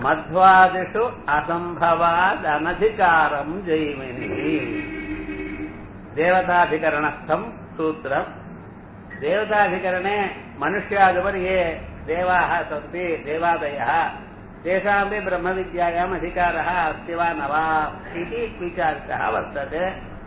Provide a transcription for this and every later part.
மத்வாதிஷு அசம்பவாத் அனதிகாரம் ஜெய்மினி தேவதாதிகரணஸ்தம் சூத்திரம் देवताधिकरणे मनुष्यादुपरि ये देवाः सन्ति देवादयः तेषामपि ब्रह्मविद्यायाम् अधिकारः अस्ति वा न वा इति विचारितः वर्तते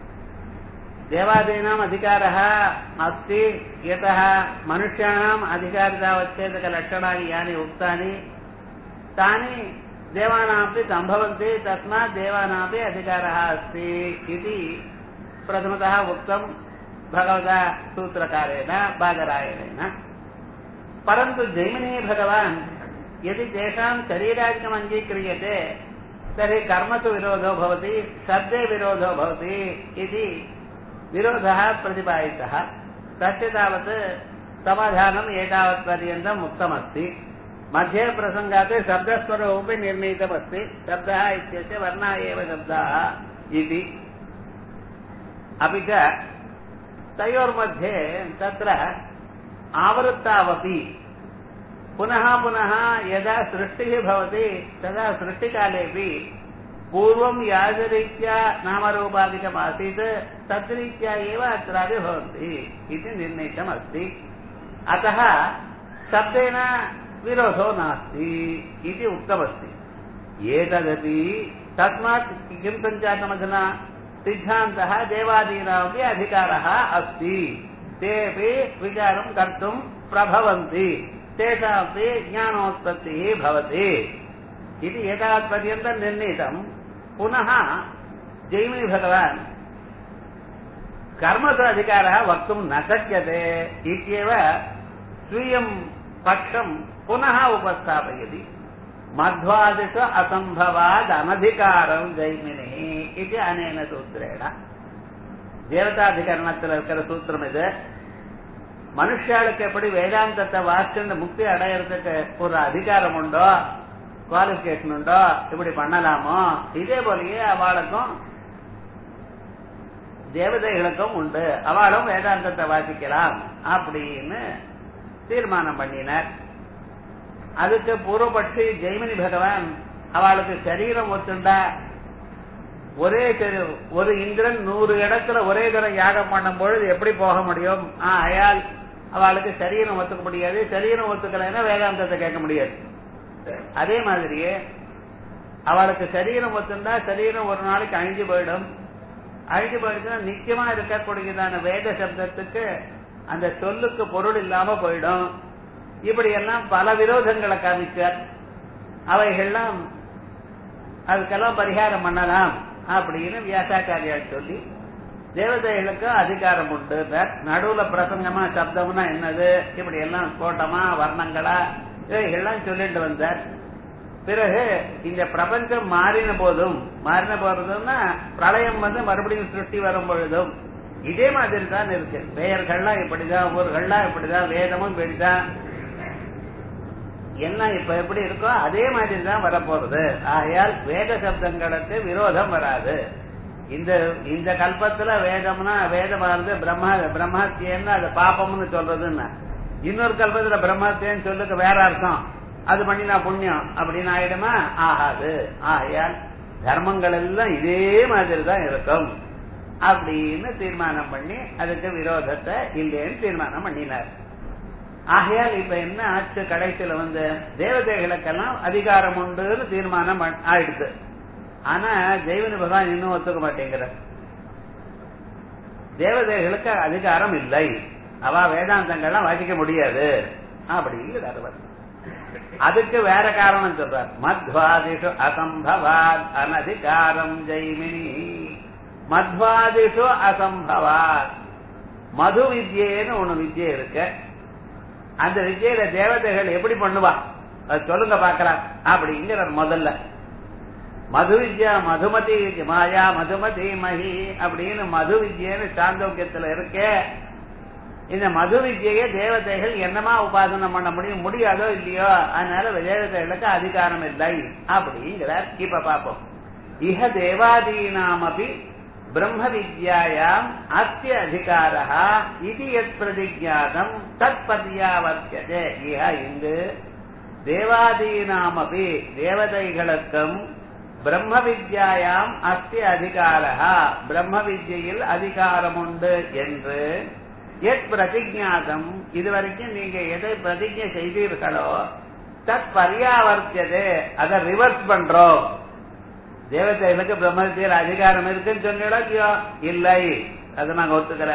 देवादीनाम् अधिकारः अस्ति यतः मनुष्याणाम् अधिकारितावच्छेदकलक्षणानि यानि उक्तानि तानि देवानामपि सम्भवन्ति तस्मात् देवानामपि अधिकारः अस्ति इति प्रथमतः उक्तम् भगवता सूत्रकारेण बादरायणेन परन्तु जैमिनी भगवान् यदि तेषां शरीरादिकम् अङ्गीक्रियते तर्हि कर्मसु विरोधो भवति शब्दे विरोधो भवति इति विरोधः प्रतिपादितः तस्य तावत् समाधानम् एतावत्पर्यन्तम् उक्तमस्ति मध्ये प्रसङ्गात् शब्दस्वरूपमपि निर्णीतमस्ति शब्दः इत्यस्य वर्णः एव शब्दाः इति अपि च तयोर्मध्ये तत्र आवृत्तावपि पुनः पुनः यदा सृष्टिः भवति तदा सृष्टिकालेपि पूर्वं यादरीत्या नामरूपादिकमासीत् तद्रीत्या एव अत्रापि भवन्ति इति निर्णीतमस्ति अतः शब्देन विरोधो नास्ति इति उक्तमस्ति एतदपि तस्मात् किं सञ्जातमधुना सिद्धान्तः देवादीनामपि अधिकारः अस्ति तेऽपि विचारं कर्तुं प्रभवन्ति तेषामपि ज्ञानोत्पत्तिः भवति इति एतावत्पर्यन्तं निर्णीतं पुनः जैमिनि भगवान् कर्मसु अधिकारः वक्तुं न शक्यते इत्येव स्वीयं पक्षं पुनः उपस्थापयति मध्वादिषु असम्भवाद् अनधिकारं जैमिनिः इति अनेन सूत्रेण தேவதாதிகரணத்தில் இருக்கிற சூத்திரம் இது மனுஷாளுக்கு எப்படி வேதாந்தத்தை வாசிச்சு முக்தி அடையறதுக்கு ஒரு அதிகாரம் உண்டோ குவாலிபிகேஷன் உண்டோ இப்படி பண்ணலாமோ இதே போலயே அவளுக்கும் தேவதைகளுக்கும் உண்டு அவளும் வேதாந்தத்தை வாசிக்கலாம் அப்படின்னு தீர்மானம் பண்ணினார் அதுக்கு பூர்வபட்சி ஜெய்மினி பகவான் அவளுக்கு சரீரம் ஒத்துண்டா ஒரே ஒரு இந்திரன் நூறு இடத்துல ஒரே தரம் யாகம் பண்ணும் பொழுது எப்படி போக முடியும் ஆயால் அவளுக்கு சரீரம் ஒத்துக்க முடியாது சரீரம் ஒத்துக்கலைன்னா வேதாந்தத்தை கேட்க முடியாது அதே மாதிரியே அவளுக்கு சரீரம் ஒத்துண்டா சரீரம் ஒரு நாளைக்கு அழிஞ்சு போயிடும் அழிஞ்சு போயிடுச்சுன்னா நிச்சயமா இருக்கக்கூடியதான வேத சப்தத்துக்கு அந்த சொல்லுக்கு பொருள் இல்லாம போயிடும் இப்படி எல்லாம் பல விரோதங்களை காமிச்சார் அவைகள்லாம் அதுக்கெல்லாம் பரிகாரம் பண்ணலாம் அப்படின்னு வியாசாச்சாரியால் சொல்லி தேவதைகளுக்கு அதிகாரம் உண்டு நடுவுல பிரசங்கமா சப்தம்னா என்னது இப்படி எல்லாம் கோட்டமா வர்ணங்களா இவைகள்லாம் சொல்லிட்டு வந்தார் பிறகு இந்த பிரபஞ்சம் மாறின போதும் மாறின போறதுன்னா பிரளயம் வந்து மறுபடியும் சிருஷ்டி வரும் பொழுதும் இதே மாதிரி தான் இருக்கு பெயர்கள்லாம் இப்படிதான் ஊர்கள்லாம் இப்படிதான் வேதமும் இப்படிதான் எல்லாம் இப்ப எப்படி இருக்கோ அதே மாதிரி தான் வரப்போறது ஆகையால் வேத சப்தங்களுக்கு விரோதம் வராது இந்த இந்த கல்பத்துல வேதம்னா வேதமானது பிரம்ம பிரம்மத்தியன்னு அது பாப்பம்னு சொல்றதுன்னா இன்னொரு கல்பத்துல பிரம்மத்தியன்னு சொல்லுக்கு வேற அர்த்தம் அது பண்ணினா புண்ணியம் அப்படின்னு ஆயிடுமா ஆகாது ஆகையால் தர்மங்கள் எல்லாம் இதே மாதிரி தான் இருக்கும் அப்படின்னு தீர்மானம் பண்ணி அதுக்கு விரோதத்தை இல்லைன்னு தீர்மானம் பண்ணினார் ஆகையால் இப்ப என்ன ஆச்சு கடைசியில வந்து தேவதைகளுக்கெல்லாம் அதிகாரம் உண்டுன்னு தீர்மானம் ஆயிடுது ஆனா ஜெய்வனி பகவான் இன்னும் ஒத்துக்க மாட்டேங்கிற தேவதைகளுக்கு அதிகாரம் இல்லை அவ வேதாந்தங்கள்லாம் வாசிக்க முடியாது அப்படிங்கிறார் அதுக்கு வேற காரணம் சொல்றார் மத்வாதிஷு அசம்பவாத் அனதிகாரம் ஜெய்மினி மத்வாதிஷு அசம்பவாத் மது வித்யேன்னு ஒண்ணு வித்யை இருக்கு அந்த விஜயில தேவதைகள் எப்படி பண்ணுவா அது சொல்லுங்க பாக்கலாம் அப்படிங்கிற முதல்ல மது வித்யா மதுமதி மாயா மதுமதி மகி அப்படின்னு மது வித்யன்னு சாந்தோக்கியத்துல இருக்கே இந்த மது வித்யை தேவதைகள் என்னமா உபாசனம் பண்ண முடியும் முடியாதோ இல்லையோ அதனால தேவதைகளுக்கு அதிகாரம் இல்லை அப்படிங்கிறார் இப்ப பாப்போம் இஹ தேவாதீனாமபி பிரம்ம வித்யாயாம் அஸ்ய அதிகாரः இது எத் பிரதிஜாதம் தத் பர்யாவர்த்தியதே இஹ இங்கு தேவாதீனாமபி தேவதைகளுக்கும் பிரம்ம வித்யாயாம் அஸ்தி அதிகாரா பிரம்ம வித்யில் அதிகாரம் உண்டு என்று எத் பிரதிஜாதம் இதுவரைக்கும் நீங்க எதை பிரதிஜை செய்தீர்களோ தத் பரியாவர்த்தியது அதை ரிவர்ஸ் பண்றோம் தேவதைகளுக்கு பிரம்ம வித்தியில் அதிகாரம் இருக்குன்னு சொன்னீங்களோ இல்லை அதை நாங்க ஒத்துக்கல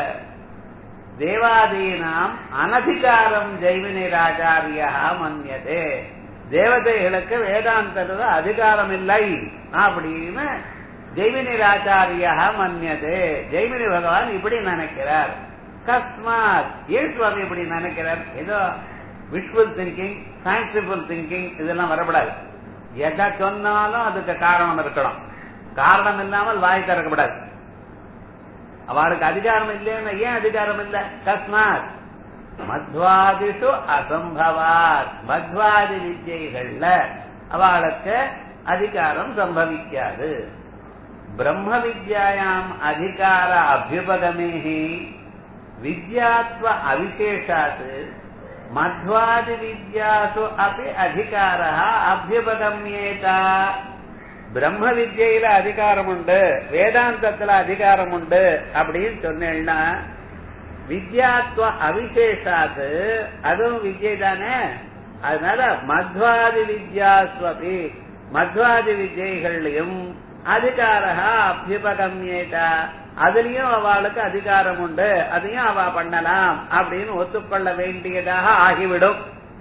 தேவாதீனாம் அனதிகாரம் ஜெய்வினிராச்சாரியா மன்யதே தேவதைகளுக்கு வேதாந்தத்துல அதிகாரம் இல்லை அப்படின்னு ஜெய்மினிராச்சாரியா மன்யதே ஜெய்மினி பகவான் இப்படி நினைக்கிறார் கஸ்மாத் ஏன் சுவாமி இப்படி நினைக்கிறார் ஏதோ விஷுவல் திங்கிங் ஃபேன்சிஃபுல் திங்கிங் இதெல்லாம் வரப்படாது எதை சொன்னாலும் அதுக்கு காரணம் இருக்கணும் காரணம் இல்லாமல் வாய் திறக்கப்படாது அவளுக்கு அதிகாரம் இல்லைன்னு ஏன் அதிகாரம் இல்ல கஸ்மாத் மத்வாதிஷு அசம்பவாத் மத்வாதி வித்யைகள்ல அவளுக்கு அதிகாரம் சம்பவிக்காது பிரம்ம வித்யாயாம் அதிகார அபியுபகமேஹி வித்யாத்வ அவிசேஷாத் மத்வாதி வித்யாசு அப்படி அதிகார அபியுபகமியேதா பிரம்ம வித்யில அதிகாரம் உண்டு வேதாந்தத்துல அதிகாரம் உண்டு அப்படின்னு சொன்னேன்னா வித்யாத்வ அவிசேஷாது அதுவும் வித்யை தானே அதனால மத்வாதி வித்யாஸ்வபி மத்வாதி வித்யைகள்லயும் அதிகாரா அபியுபகமியேதா அதுலயும் அவளுக்கு அதிகாரம் உண்டு அதையும் அவ பண்ணலாம் அப்படின்னு ஒத்துக்கொள்ள வேண்டியதாக ஆகிவிடும்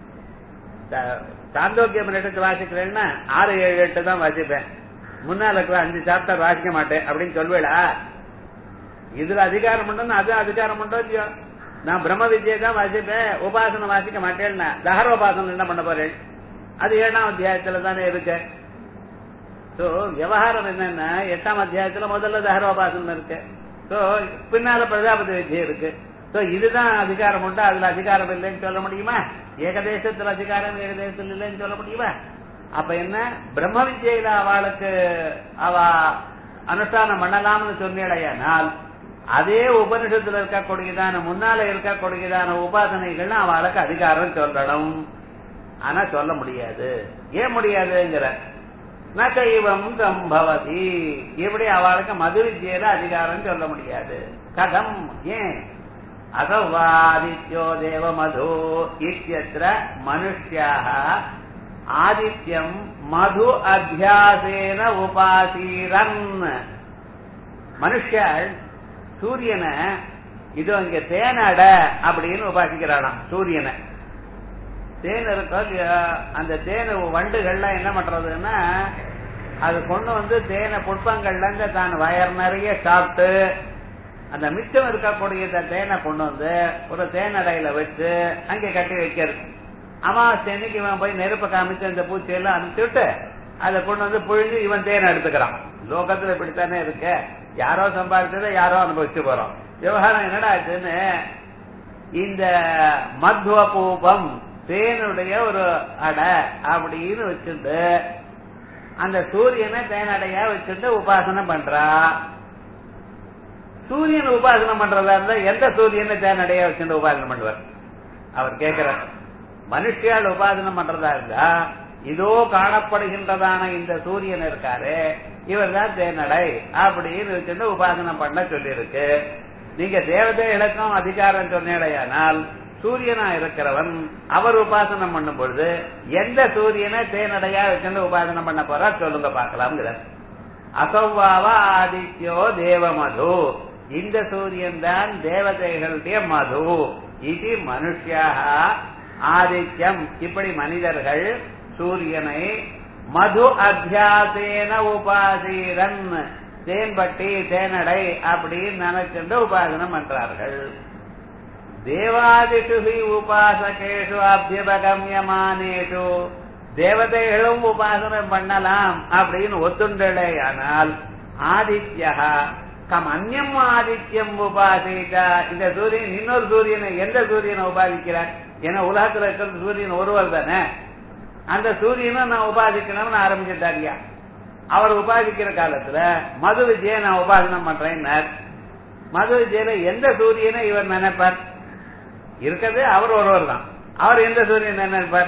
சாந்தோக்கியம் எடுத்து வாசிக்கிறேன்னா ஆறு ஏழு எட்டு தான் வாசிப்பேன் முன்னால இருக்கிற அஞ்சு சாப்டர் வாசிக்க மாட்டேன் அப்படின்னு சொல்வேடா இதுல அதிகாரம் உண்டுன்னு அது அதிகாரம் உண்டோ இல்லையோ நான் பிரம்ம வித்யை தான் வாசிப்பேன் உபாசனை வாசிக்க மாட்டேன்னா தகரோபாசனம் என்ன பண்ண போறேன் அது ஏழாம் அத்தியாயத்துல தானே இருக்கு சோ விவகாரம் என்னன்னா எட்டாம் அத்தியாயத்துல முதல்ல தகரோபாசனம் இருக்கு சோ பின்னால பிரஜாபதி வித்யை இருக்கு சோ இதுதான் அதிகாரம் உண்டு அதுல அதிகாரம் இல்லைன்னு சொல்ல முடியுமா ஏகதேசத்துல அதிகாரம் ஏகதேசத்தில் இல்லைன்னு சொல்ல முடியுமா அப்ப என்ன பிரம்ம வித்யில அவளுக்கு அவ அனுஷ்டானம் பண்ணலாம்னு சொன்னேடையானால் அதே உபனிஷத்துல இருக்கக்கூடியதான முன்னால இருக்கக்கூடியதான உபாசனைகள் அவளுக்கு அதிகாரம் சொல்லணும் ஆனா சொல்ல முடியாது ஏன் முடியாதுங்கிற நகைவம் சம்பவதி இப்படி அவளுக்கு மது வித்யில அதிகாரம் சொல்ல முடியாது கதம் ஏன் அகவாதித்யோ தேவ மது இத்தியத்திர மனுஷ்யாக ஆதித்யம் மது அத்தியாசேன உபாசீரன் மனுஷாள் சூரியனை இது இங்க தேனட அப்படின்னு உபாசிக்கிறானாம் சூரியனை தேன் இருக்கும் அந்த தேனை வண்டுகள்லாம் என்ன பண்றதுன்னா அது கொண்டு வந்து தேனை புஷ்பங்கள்ல இருந்து தான் வயர் நிறைய சாப்பிட்டு அந்த மிச்சம் இருக்கக்கூடிய தேனை கொண்டு வந்து ஒரு தேனடையில வச்சு அங்கே கட்டி வைக்கிறது அமாவாசைக்கு இவன் போய் நெருப்ப காமிச்சு அந்த பூச்சியெல்லாம் அனுப்பிச்சு விட்டு அதை கொண்டு வந்து புழிஞ்சு இவன் தேனை எடுத்துக்கிறான் லோகத்துல இப்படித்தானே இருக்க யாரோ சம்பாதிச்சதை யாரோ அனுபவிச்சு போறோம் விவகாரம் என்னடா ஆச்சுன்னு இந்த மத்வ பூபம் தேனுடைய ஒரு அடை அப்படின்னு வச்சுட்டு அந்த சூரியனை தேனடையா வச்சுட்டு உபாசனை பண்றா சூரியன் உபாசனம் பண்றதா இருந்தா எந்த சூரியனை தேனடையா வச்சுட்டு உபாசனம் பண்ணுவார் அவர் கேட்கிறார் மனுஷியால் உபாசனம் பண்றதா இருந்தா இதோ காணப்படுகின்றதான இந்த சூரியன் இருக்காரு இவர் தான் தேனடை அப்படின்னு வச்சுட்டு உபாசனம் பண்ண சொல்லியிருக்கு நீங்க தேவதைகளுக்கும் அதிகாரம் சொன்னேடையானால் சூரியனா இருக்கிறவன் அவர் உபாசனம் பண்ணும் பொழுது எந்த சூரியனை தேனடையா வச்சுட்டு உபாசனம் பண்ண போறா சொல்லுங்க பாக்கலாம்ங்கிற அசௌவாவ ஆதித்யோ தேவ மது இந்த சூரியன் தான் தேவதைகளுடைய மது இது மனுஷியாக ஆதித்யம் இப்படி மனிதர்கள் சூரியனை மது அத்தியாசேன உபாசீரன் தேன்பட்டி தேனடை அப்படின்னு நினைச்சுட்டு உபாசனம் பண்றார்கள் தேவாதிஷு உபாசகேஷு அபியபகமியமானேஷு தேவதைகளும் உபாசனம் பண்ணலாம் அப்படின்னு ஒத்துண்டே ஆனால் ஆதித்யா கம் அந்நியம் ஆதித்யம் உபாசிக்கா இந்த சூரியன் இன்னொரு சூரியனை எந்த சூரியனை உபாதிக்கிறார் ஏன்னா உலகத்துல இருக்கிற சூரியன் ஒருவர் தானே அந்த சூரியனை நான் உபாதிக்கணும்னு ஆரம்பிச்சிட்டாரியா அவர் உபாதிக்கிற காலத்துல மது விஜய நான் உபாசனம் பண்றேன் மது விஜயில எந்த சூரியனை இவர் நினைப்பார் இருக்கிறது அவர் ஒருவர் தான் அவர் எந்த சூரியன் நினைப்பார்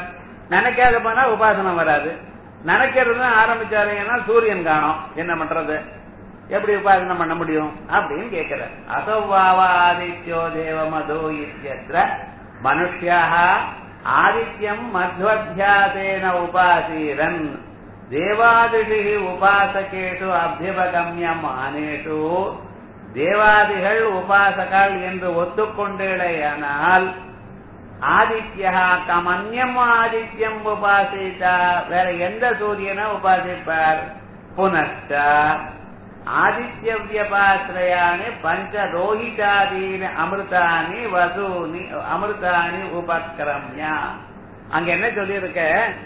நினைக்காத போனா உபாசனம் வராது நினைக்கிறது ஆரம்பிச்சாருன்னா சூரியன் காணும் என்ன பண்றது எப்படி உபாசனம் பண்ண முடியும் அப்படின்னு கேட்கிற அசோவாவாதித்யோ தேவமதோ இத்தியத்ர மனுஷ்யாக ஆதித்யம் மத்வத்தியாசேன உபாசீரன் தேவாதிஷி உபாசகேஷு அபியபகமியமானேஷு தேவாதிகள் உபாசகால் என்று ஒத்துக்கொண்டேடையானால் ஆதித்யா கமன்யம் ஆதித்யம் உபாசித்தா வேற எந்த சூரியனை உபாசிப்பார் புனஷ்ட ஆதித்ய வியபாசிரயானி பஞ்ச ரோஹிதாதீன அமிர்தானி வசூனி அமிர்தானி உபக்கிரம்யா அங்க என்ன சொல்லியிருக்க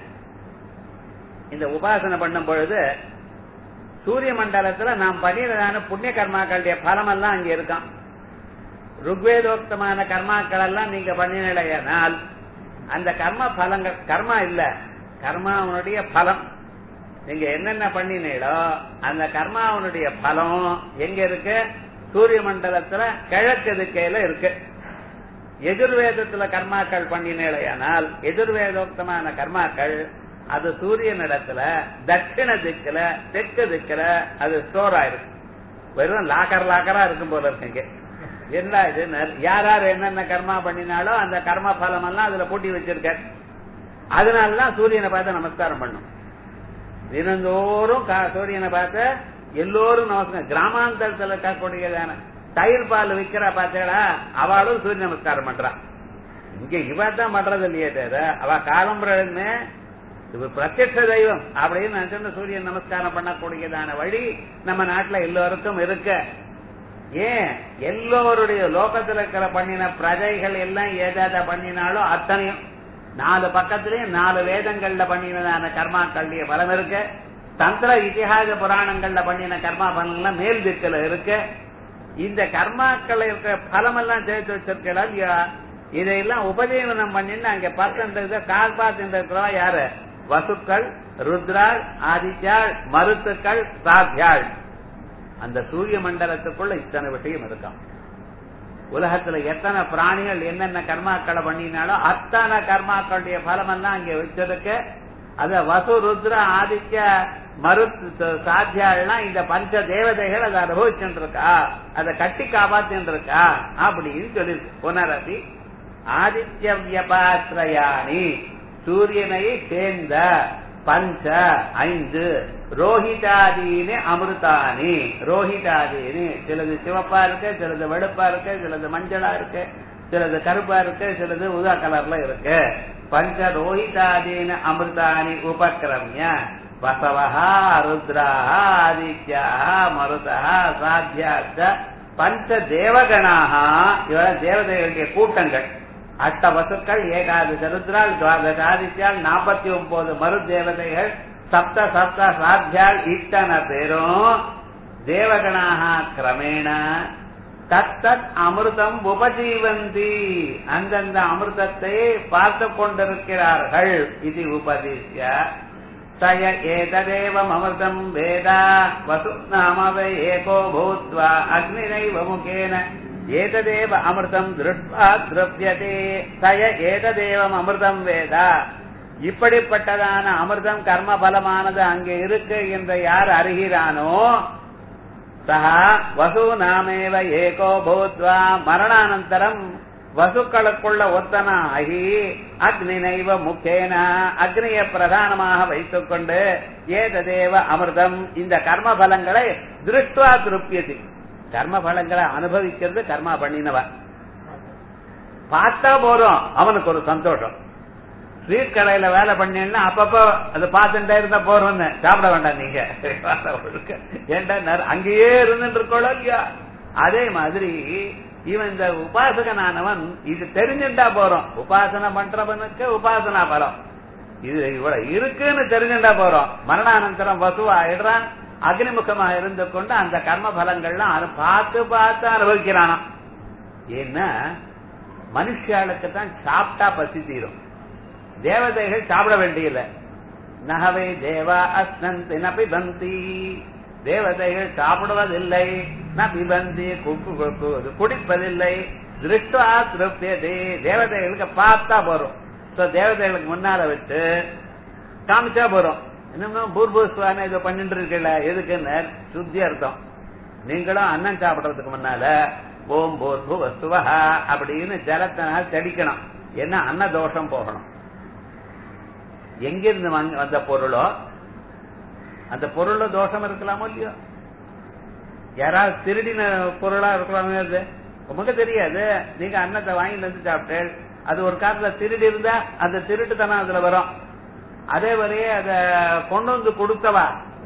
இந்த உபாசனை பண்ணும் பொழுது சூரிய மண்டலத்துல நாம் பண்ணியதான புண்ணிய கர்மாக்களுடைய பலம் எல்லாம் அங்க இருக்கான் ருக்வேதோக்தமான கர்மாக்கள் எல்லாம் நீங்க பண்ணினால் அந்த கர்ம பலங்கள் கர்மா இல்ல கர்மாவனுடைய பலம் நீங்க என்னென்ன பண்ணினீங்களோ அந்த கர்மாவனுடைய பலம் எங்க இருக்கு சூரிய மண்டலத்துல கிழக்கு திக்கையில இருக்கு எதிர்வேதத்துல கர்மாக்கள் பண்ணினேலையானால் எதிர்வேதோக்தமான கர்மாக்கள் அது சூரியனிடத்துல தட்சிண திக்குல தெற்கு திக்குல அது ஸ்டோர் ஆயிருக்கு வெறும் லாக்கர் லாக்கரா இருக்கும் போல இருக்குங்க என்ன இது யார் யார் என்னென்ன கர்மா பண்ணினாலோ அந்த கர்ம பலம் எல்லாம் அதுல பூட்டி வச்சிருக்க அதனாலதான் சூரியனை பார்த்து நமஸ்காரம் பண்ணும் தினந்தோறும் சூரியனை பார்த்து எல்லோரும் நமஸ்காரம் கிராமாந்தரத்துல இருக்கக்கூடியதான தயிர் பால் விக்கிற பார்த்தீங்களா அவளும் சூரிய நமஸ்காரம் பண்றா இங்க இவ தான் பண்றது இல்லையே தவிர அவ காலம்புறன்னு இது பிரத்யட்ச தெய்வம் அப்படின்னு நினைச்சு சூரியன் நமஸ்காரம் பண்ணக்கூடியதான வழி நம்ம நாட்டுல எல்லோருக்கும் இருக்க ஏன் எல்லோருடைய லோகத்துல இருக்கிற பண்ணின பிரஜைகள் எல்லாம் ஏதாவது பண்ணினாலும் அத்தனையும் நாலு பக்கத்திலயும் நாலு வேதங்கள்ல பண்ணினதான கர்மாக்களுடைய பலம் இருக்கு தந்திர இதிகாச புராணங்கள்ல பண்ணின கர்மா பலன்லாம் மேல் திக்கில் இருக்கு இந்த கர்மாக்கள் இருக்கிற பலம் எல்லாம் சேர்த்து வச்சிருக்கா இல்லையா இதையெல்லாம் உபஜீவனம் பண்ணிட்டு அங்க பத்து கால்பாத்து இருக்கிறவா யாரு வசுக்கள் ருத்ராள் ஆதித்யாள் மருத்துக்கள் சாத்தியாள் அந்த சூரிய மண்டலத்துக்குள்ள இத்தனை விஷயம் இருக்கான் உலகத்துல எத்தனை பிராணிகள் என்னென்ன கர்மாக்களை பண்ணினாலும் அத்தனை கர்மாக்களுடைய பலம் எல்லாம் அங்க வச்சிருக்க அத வசு ருத்ர ஆதித்ய மருத்து சாத்தியாள்லாம் இந்த பஞ்ச தேவதைகள் அதை அனுபவிச்சுட்டு இருக்கா அதை கட்டி காப்பாத்தின்னு இருக்கா அப்படின்னு சொல்லிருக்கு புனரபி ஆதித்ய வியபாசிரயாணி சூரியனை சேர்ந்த பஞ்ச ஐந்து ரோஹிதாதீனு அமிர்தானி ரோஹிதாதீனு சிலது சிவப்பா இருக்கு சிலது வெளுப்பா இருக்கு சிலது மஞ்சளா இருக்கு சிலது கருப்பா இருக்கு சிலது உதா கலர்ல இருக்கு பஞ்ச ரோஹிதாதீன அமிர்தானி உபக்கிரமிய வசவஹா ருத்ராஹ ஆதித்யா மருதா சாத்தியாச்ச பஞ்ச தேவகணாக இவர தேவதைகளுடைய கூட்டங்கள் அஷ்ட வசுக்கள் ஏகாதச ருத்ரால் துவாதச ஆதித்யால் நாற்பத்தி ஒன்பது மறு தேவதைகள் சப்த சப்த சாத்தியால் இத்தனை பேரும் தேவகணாக கிரமேண தத்தத் அமிர்தம் உபஜீவந்தி அந்தந்த அமிர்தத்தை பார்த்து கொண்டிருக்கிறார்கள் இது உபதேசிய சய ஏததேவம் அமிர்தம் வேதா வசு நாமவை ஏகோ பூத்வா அக்னிரைவ முகேன ஏததேவ அமிர்தம் திருஷ்வா திரவியதே சய ஏததேவம் அமிர்தம் வேதா இப்படிப்பட்டதான அமிர்தம் கர்ம பலமானது அங்கே இருக்கு என்று யார் அறிகிறானோ சஹா வசு நாமேவ ஏகோ பூத்வா மரணானந்தரம் வசுக்களுக்குள்ள ஒத்தனாகி அக்னினைவ முக்கேன அக்னிய பிரதானமாக வைத்துக் கொண்டு ஏததேவ அமிர்தம் இந்த கர்ம பலங்களை திருஷ்டுவா திருப்பியது கர்ம பலங்களை அனுபவிக்கிறது கர்மா பண்ணினவன் பார்த்தா போறோம் அவனுக்கு ஒரு சந்தோஷம் ஸ்வீட் கடையில வேலை பண்ணீங்கன்னா அப்பப்போ அது பார்த்துட்டே இருந்தா போறோம்னு சாப்பிட வேண்டாம் நீங்க ஏன்டா அங்கேயே இருந்துட்டு இருக்கோளோ இல்லையா அதே மாதிரி இவன் இந்த உபாசகனானவன் இது தெரிஞ்சுட்டா போறோம் உபாசனை பண்றவனுக்கு உபாசனா பலம் இது இவ்வளவு இருக்குன்னு தெரிஞ்சுட்டா போறோம் மரணானந்தரம் வசுவா ஆயிடுறான் அக்னிமுகமா இருந்து கொண்டு அந்த கர்ம பலங்கள்லாம் பார்த்து பார்த்து அனுபவிக்கிறானா ஏன்னா மனுஷாளுக்கு தான் சாப்பிட்டா பசி தீரும் தேவதைகள் சாப்பிட வேண்டியதில்லை நகவை தேவா அஸ்னந்தி ந பிபந்தி தேவதைகள் சாப்பிடுவதில்லை ந பிபந்தி குடிப்பதில்லை திருஷ்டா திருப்தியதே தேவதைகளுக்கு பார்த்தா போறோம் சோ தேவதைகளுக்கு முன்னால வச்சு காமிச்சா போறோம் இன்னும் பூர்பூஸ்வான இதை பண்ணிட்டு இருக்கல எதுக்குன்னு சுத்தி அர்த்தம் நீங்களும் அன்னம் சாப்பிடுறதுக்கு முன்னால ஓம் பூர்பு வஸ்துவஹா அப்படின்னு ஜலத்தினால் தெளிக்கணும் என்ன அன்ன தோஷம் போகணும் எங்கிருந்து வந்த- வந்த பொருளோ அந்த பொருள்ல தோஷம் இருக்கலாமோ இல்லையோ யாராவது திருடின பொருளா இருக்கலாமே அது உமக்கு தெரியாது நீங்க அன்னத்தை வாங்கிட்டு வந்து சாப்பிட்டு அது ஒரு காலத்துல திருடி இருந்தா அந்த திருட்டுத்தனம் அதுல வரும் அதே வரையே அத கொண்டு வந்து கொடுத்தவா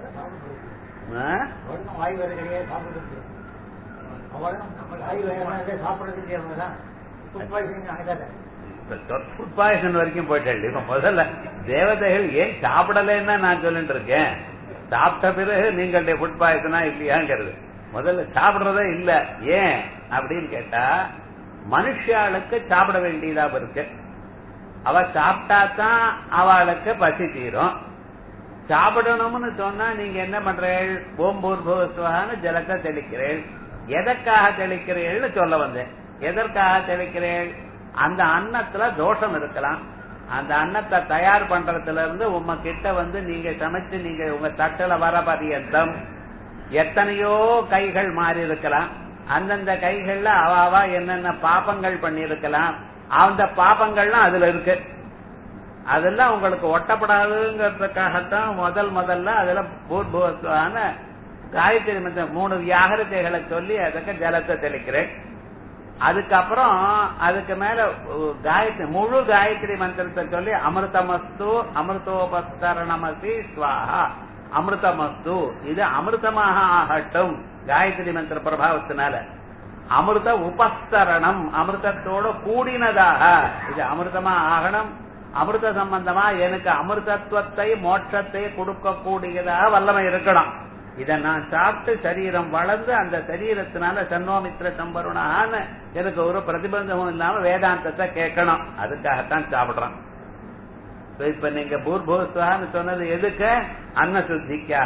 ஆ? ஒன்றும் வாய் வேற கிடையாது சாப்பிடுறதுக்கு அவளும் வாய் வேற சாப்பிடுறதுக்கு இருந்ததான் ஃபுட் பாய்சனிங் ஆகிட்டாங்க ஃபுட் பாய்சன் வரைக்கும் போயிட்டேன் இப்ப முதல்ல தேவதைகள் ஏன் சாப்பிடலைன்னா நான் சொல்லிட்டு இருக்கேன் சாப்பிட்ட பிறகு நீங்களுடைய ஃபுட் பாய்சனா இல்லையாங்கிறது முதல்ல சாப்பிடுறதே இல்ல ஏன் அப்படின்னு கேட்டா மனுஷாளுக்கு சாப்பிட வேண்டியதா இருக்கு அவ சாப்பிட்டா தான் அவளுக்கு பசி தீரும் சாப்பிடணும்னு சொன்னா நீங்க என்ன பண்றீள் ஓம்பூர்பவஸ்வான்னு ஜலத்தை தெளிக்கிறீள் எதற்காக தெளிக்கிறீள்னு சொல்ல வந்தேன் எதற்காக தெளிக்கிறீள் அந்த அன்னத்துல தோஷம் இருக்கலாம் அந்த அன்னத்தை தயார் பண்றதுல இருந்து உங்க கிட்ட வந்து நீங்க சமைச்சு நீங்க உங்க தட்டுல வர பரியந்தம் எத்தனையோ கைகள் மாறி இருக்கலாம் அந்தந்த கைகள்ல அவ அவ என்னென்ன பாபங்கள் பண்ணியிருக்கலாம் அந்த பாபங்கள்லாம் அதுல இருக்கு அதெல்லாம் உங்களுக்கு ஒட்டப்படாதுங்கிறதுக்காகத்தான் முதல் முதல்ல அதுல பூர்வமான காயத்ரி மந்திரம் மூணு வியாகரத்தைகளை சொல்லி அதுக்கு ஜலத்தை தெளிக்கிறேன் அதுக்கப்புறம் அதுக்கு மேல உ- காயத்ரி முழு காயத்ரி மந்திரத்தை சொல்லி அமிர்தமஸ்து அமிர்தோபஸ்தரணமசி ஸ்வாஹா அமிர்தமஸ்து இது அமிர்தமாக ஆகட்டும் காயத்ரி மந்திர பிரபாவத்தினால அமிர்த உபஸ்தரணம் அமிர்தத்தோட கூடினதாக இது அமிர்தமா ஆகணும் அமிர்த சம்பந்தமா எனக்கு அமிர்தத்துவத்தை மோட்சத்தை கொடுக்கக்கூடியதாக வல்லமை இருக்கணும் இத நான் சாப்பிட்டு சரீரம் வளர்ந்து அந்த சரீரத்தினால சன்னோமித்திர சம்பருணான்னு எனக்கு ஒரு பிரதிபந்தமும் இல்லாம வேதாந்தத்தை கேட்கணும் அதுக்காகத்தான் சாப்பிடுறான் So, இப்ப நீங்க பூர்போஸ்வான்னு சொன்னது எதுக்கு அன்ன சுத்திக்காக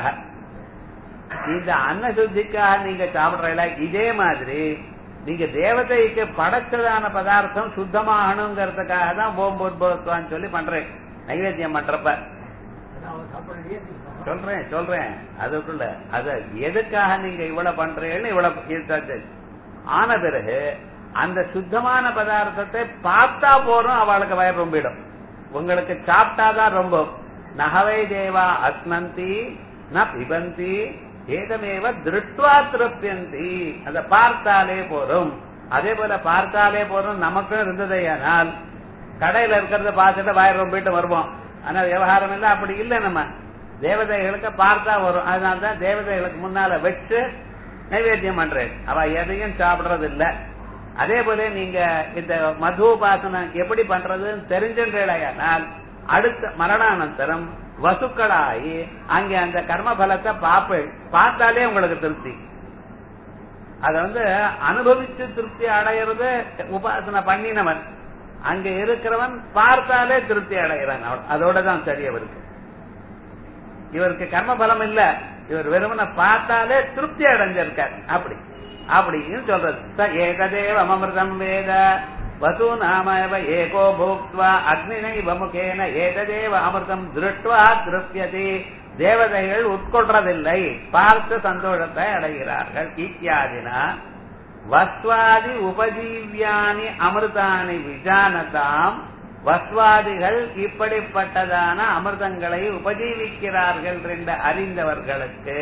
இந்த அன்ன சுத்திக்காக நீங்க சாப்பிடுறீங்களா இதே மாதிரி நீங்க தேவதைக்கு படைச்சதான பதார்த்தம் சுத்தமாகணுங்கிறதுக்காக தான் ஓம் பூர்போஸ்வான்னு சொல்லி பண்றேன் நைவேத்தியம் பண்றப்ப அவன் சாப்பிடுறதே சொல்றேன் சொல்றேன் அதுக்குள்ள அத எதுக்காக நீங்க இவ்வளவு பண்றீங்கன்னு இவ்வளவு இருக்காது ஆன பிறகு அந்த சுத்தமான பதார்த்தத்தை பார்த்தா போறோம் அவளுக்கு வயர் ரொம்பிடும் உங்களுக்கு சாப்பிட்டாதான் ரொம்ப நகவை தேவா அஸ்னந்தி ந பிபந்தி ஏதமேவ திருட்வா திருப்தியந்தி அதை பார்த்தாலே போதும் அதே போல பார்த்தாலே போதும் நமக்கும் இருந்ததையானால் கடையில இருக்கிறத பார்த்துட்டு வயர் ரொம்பிட்டு வருவோம் ஆனா விவகாரம் எல்லாம் அப்படி இல்லை நம்ம தேவதைகளுக்கு பார்த்தா வரும் அதனாலதான் தேவதைகளுக்கு முன்னால வச்சு நைவேத்தியம் பண்றேன் அவ எதையும் சாப்பிடுறது இல்ல அதே போல நீங்க இந்த மது உபாசனம் எப்படி பண்றதுன்னு தெரிஞ்சின்றேனால் அடுத்த மரணானந்தரம் வசுக்களாகி அங்க அந்த கர்ம பலத்தை பார்ப்பேன் பார்த்தாலே உங்களுக்கு திருப்தி அத வந்து அனுபவிச்சு திருப்தி அடையிறது உபாசனை பண்ணினவன் அங்க இருக்கிறவன் பார்த்தாலே திருப்தி அடைகிறான் அவன். அதோட தான் சரி அவருக்கு இவருக்கு கர்ம பலம் இல்ல இவர் வெறுமனை பார்த்தாலே திருப்தி அடைஞ்சிருக்கார் அப்படி அப்படின்னு சொல்றது ச ஏகதேவ அமிர்தம் வேத வசு நாமவ ஏகோ போக்த்வா அக்னினைவ முகேன ஏகதேவ அமிர்தம் திருஷ்டுவா திருப்தியதி தேவதைகள் உட்கொள்றதில்லை பார்த்து சந்தோஷத்தை அடைகிறார்கள் இத்தியாதினா வஸ்வாதி உபஜீவியானி அமிர்தானி விஜானதாம் வஸ்வாதிகள் இப்படிப்பட்டதான அமிர்தங்களை உபஜீவிக்கிறார்கள் என்று அறிந்தவர்களுக்கு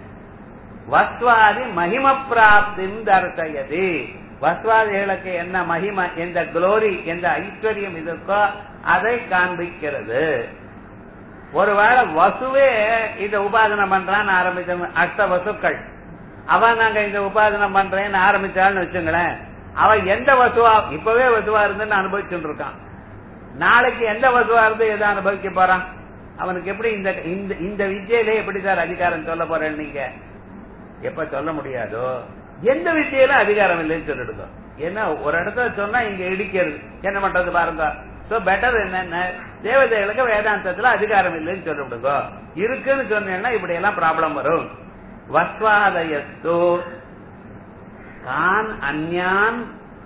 வஸ்வாதி மகிம பிராப்தின் தர்சயதி வஸ்வாதிகளுக்கு என்ன மகிமை எந்த குளோரி எந்த ஐஸ்வர்யம் இருக்கோ அதை காண்பிக்கிறது ஒருவேளை வசுவே இந்த உபாதனை பண்றான்னு ஆரம்பிச்ச அஷ்ட வசுக்கள் அவன் நாங்க இந்த உபாதனை பண்றேன்னு ஆரம்பிச்சான்னு வச்சுங்களேன் அவன் எந்த வசுவா இப்பவே வசுவா இருந்துன்னு அனுபவிச்சுட்டு இருக்கான் நாளைக்கு எந்த வசுவா இருந்து எதை அனுபவிக்க போறான் அவனுக்கு எப்படி இந்த இந்த இந்த வித்தியிலே எப்படி சார் அதிகாரம் சொல்ல போறேன் நீங்க எப்ப சொல்ல முடியாதோ எந்த வித்தியில அதிகாரம் இல்லைன்னு சொல்லிடுங்க ஏன்னா ஒரு இடத்துல சொன்னா இங்க இடிக்கிறது என்ன பண்றது பாருங்க சோ பெட்டர் என்னென்ன தேவதைகளுக்கு வேதாந்தத்துல அதிகாரம் இல்லைன்னு சொல்லிவிடுங்க இருக்குன்னு சொன்னீங்கன்னா இப்படி எல்லாம் ப்ராப்ளம் வரும் வஸ்வாதயஸ்து கான் அந்யான்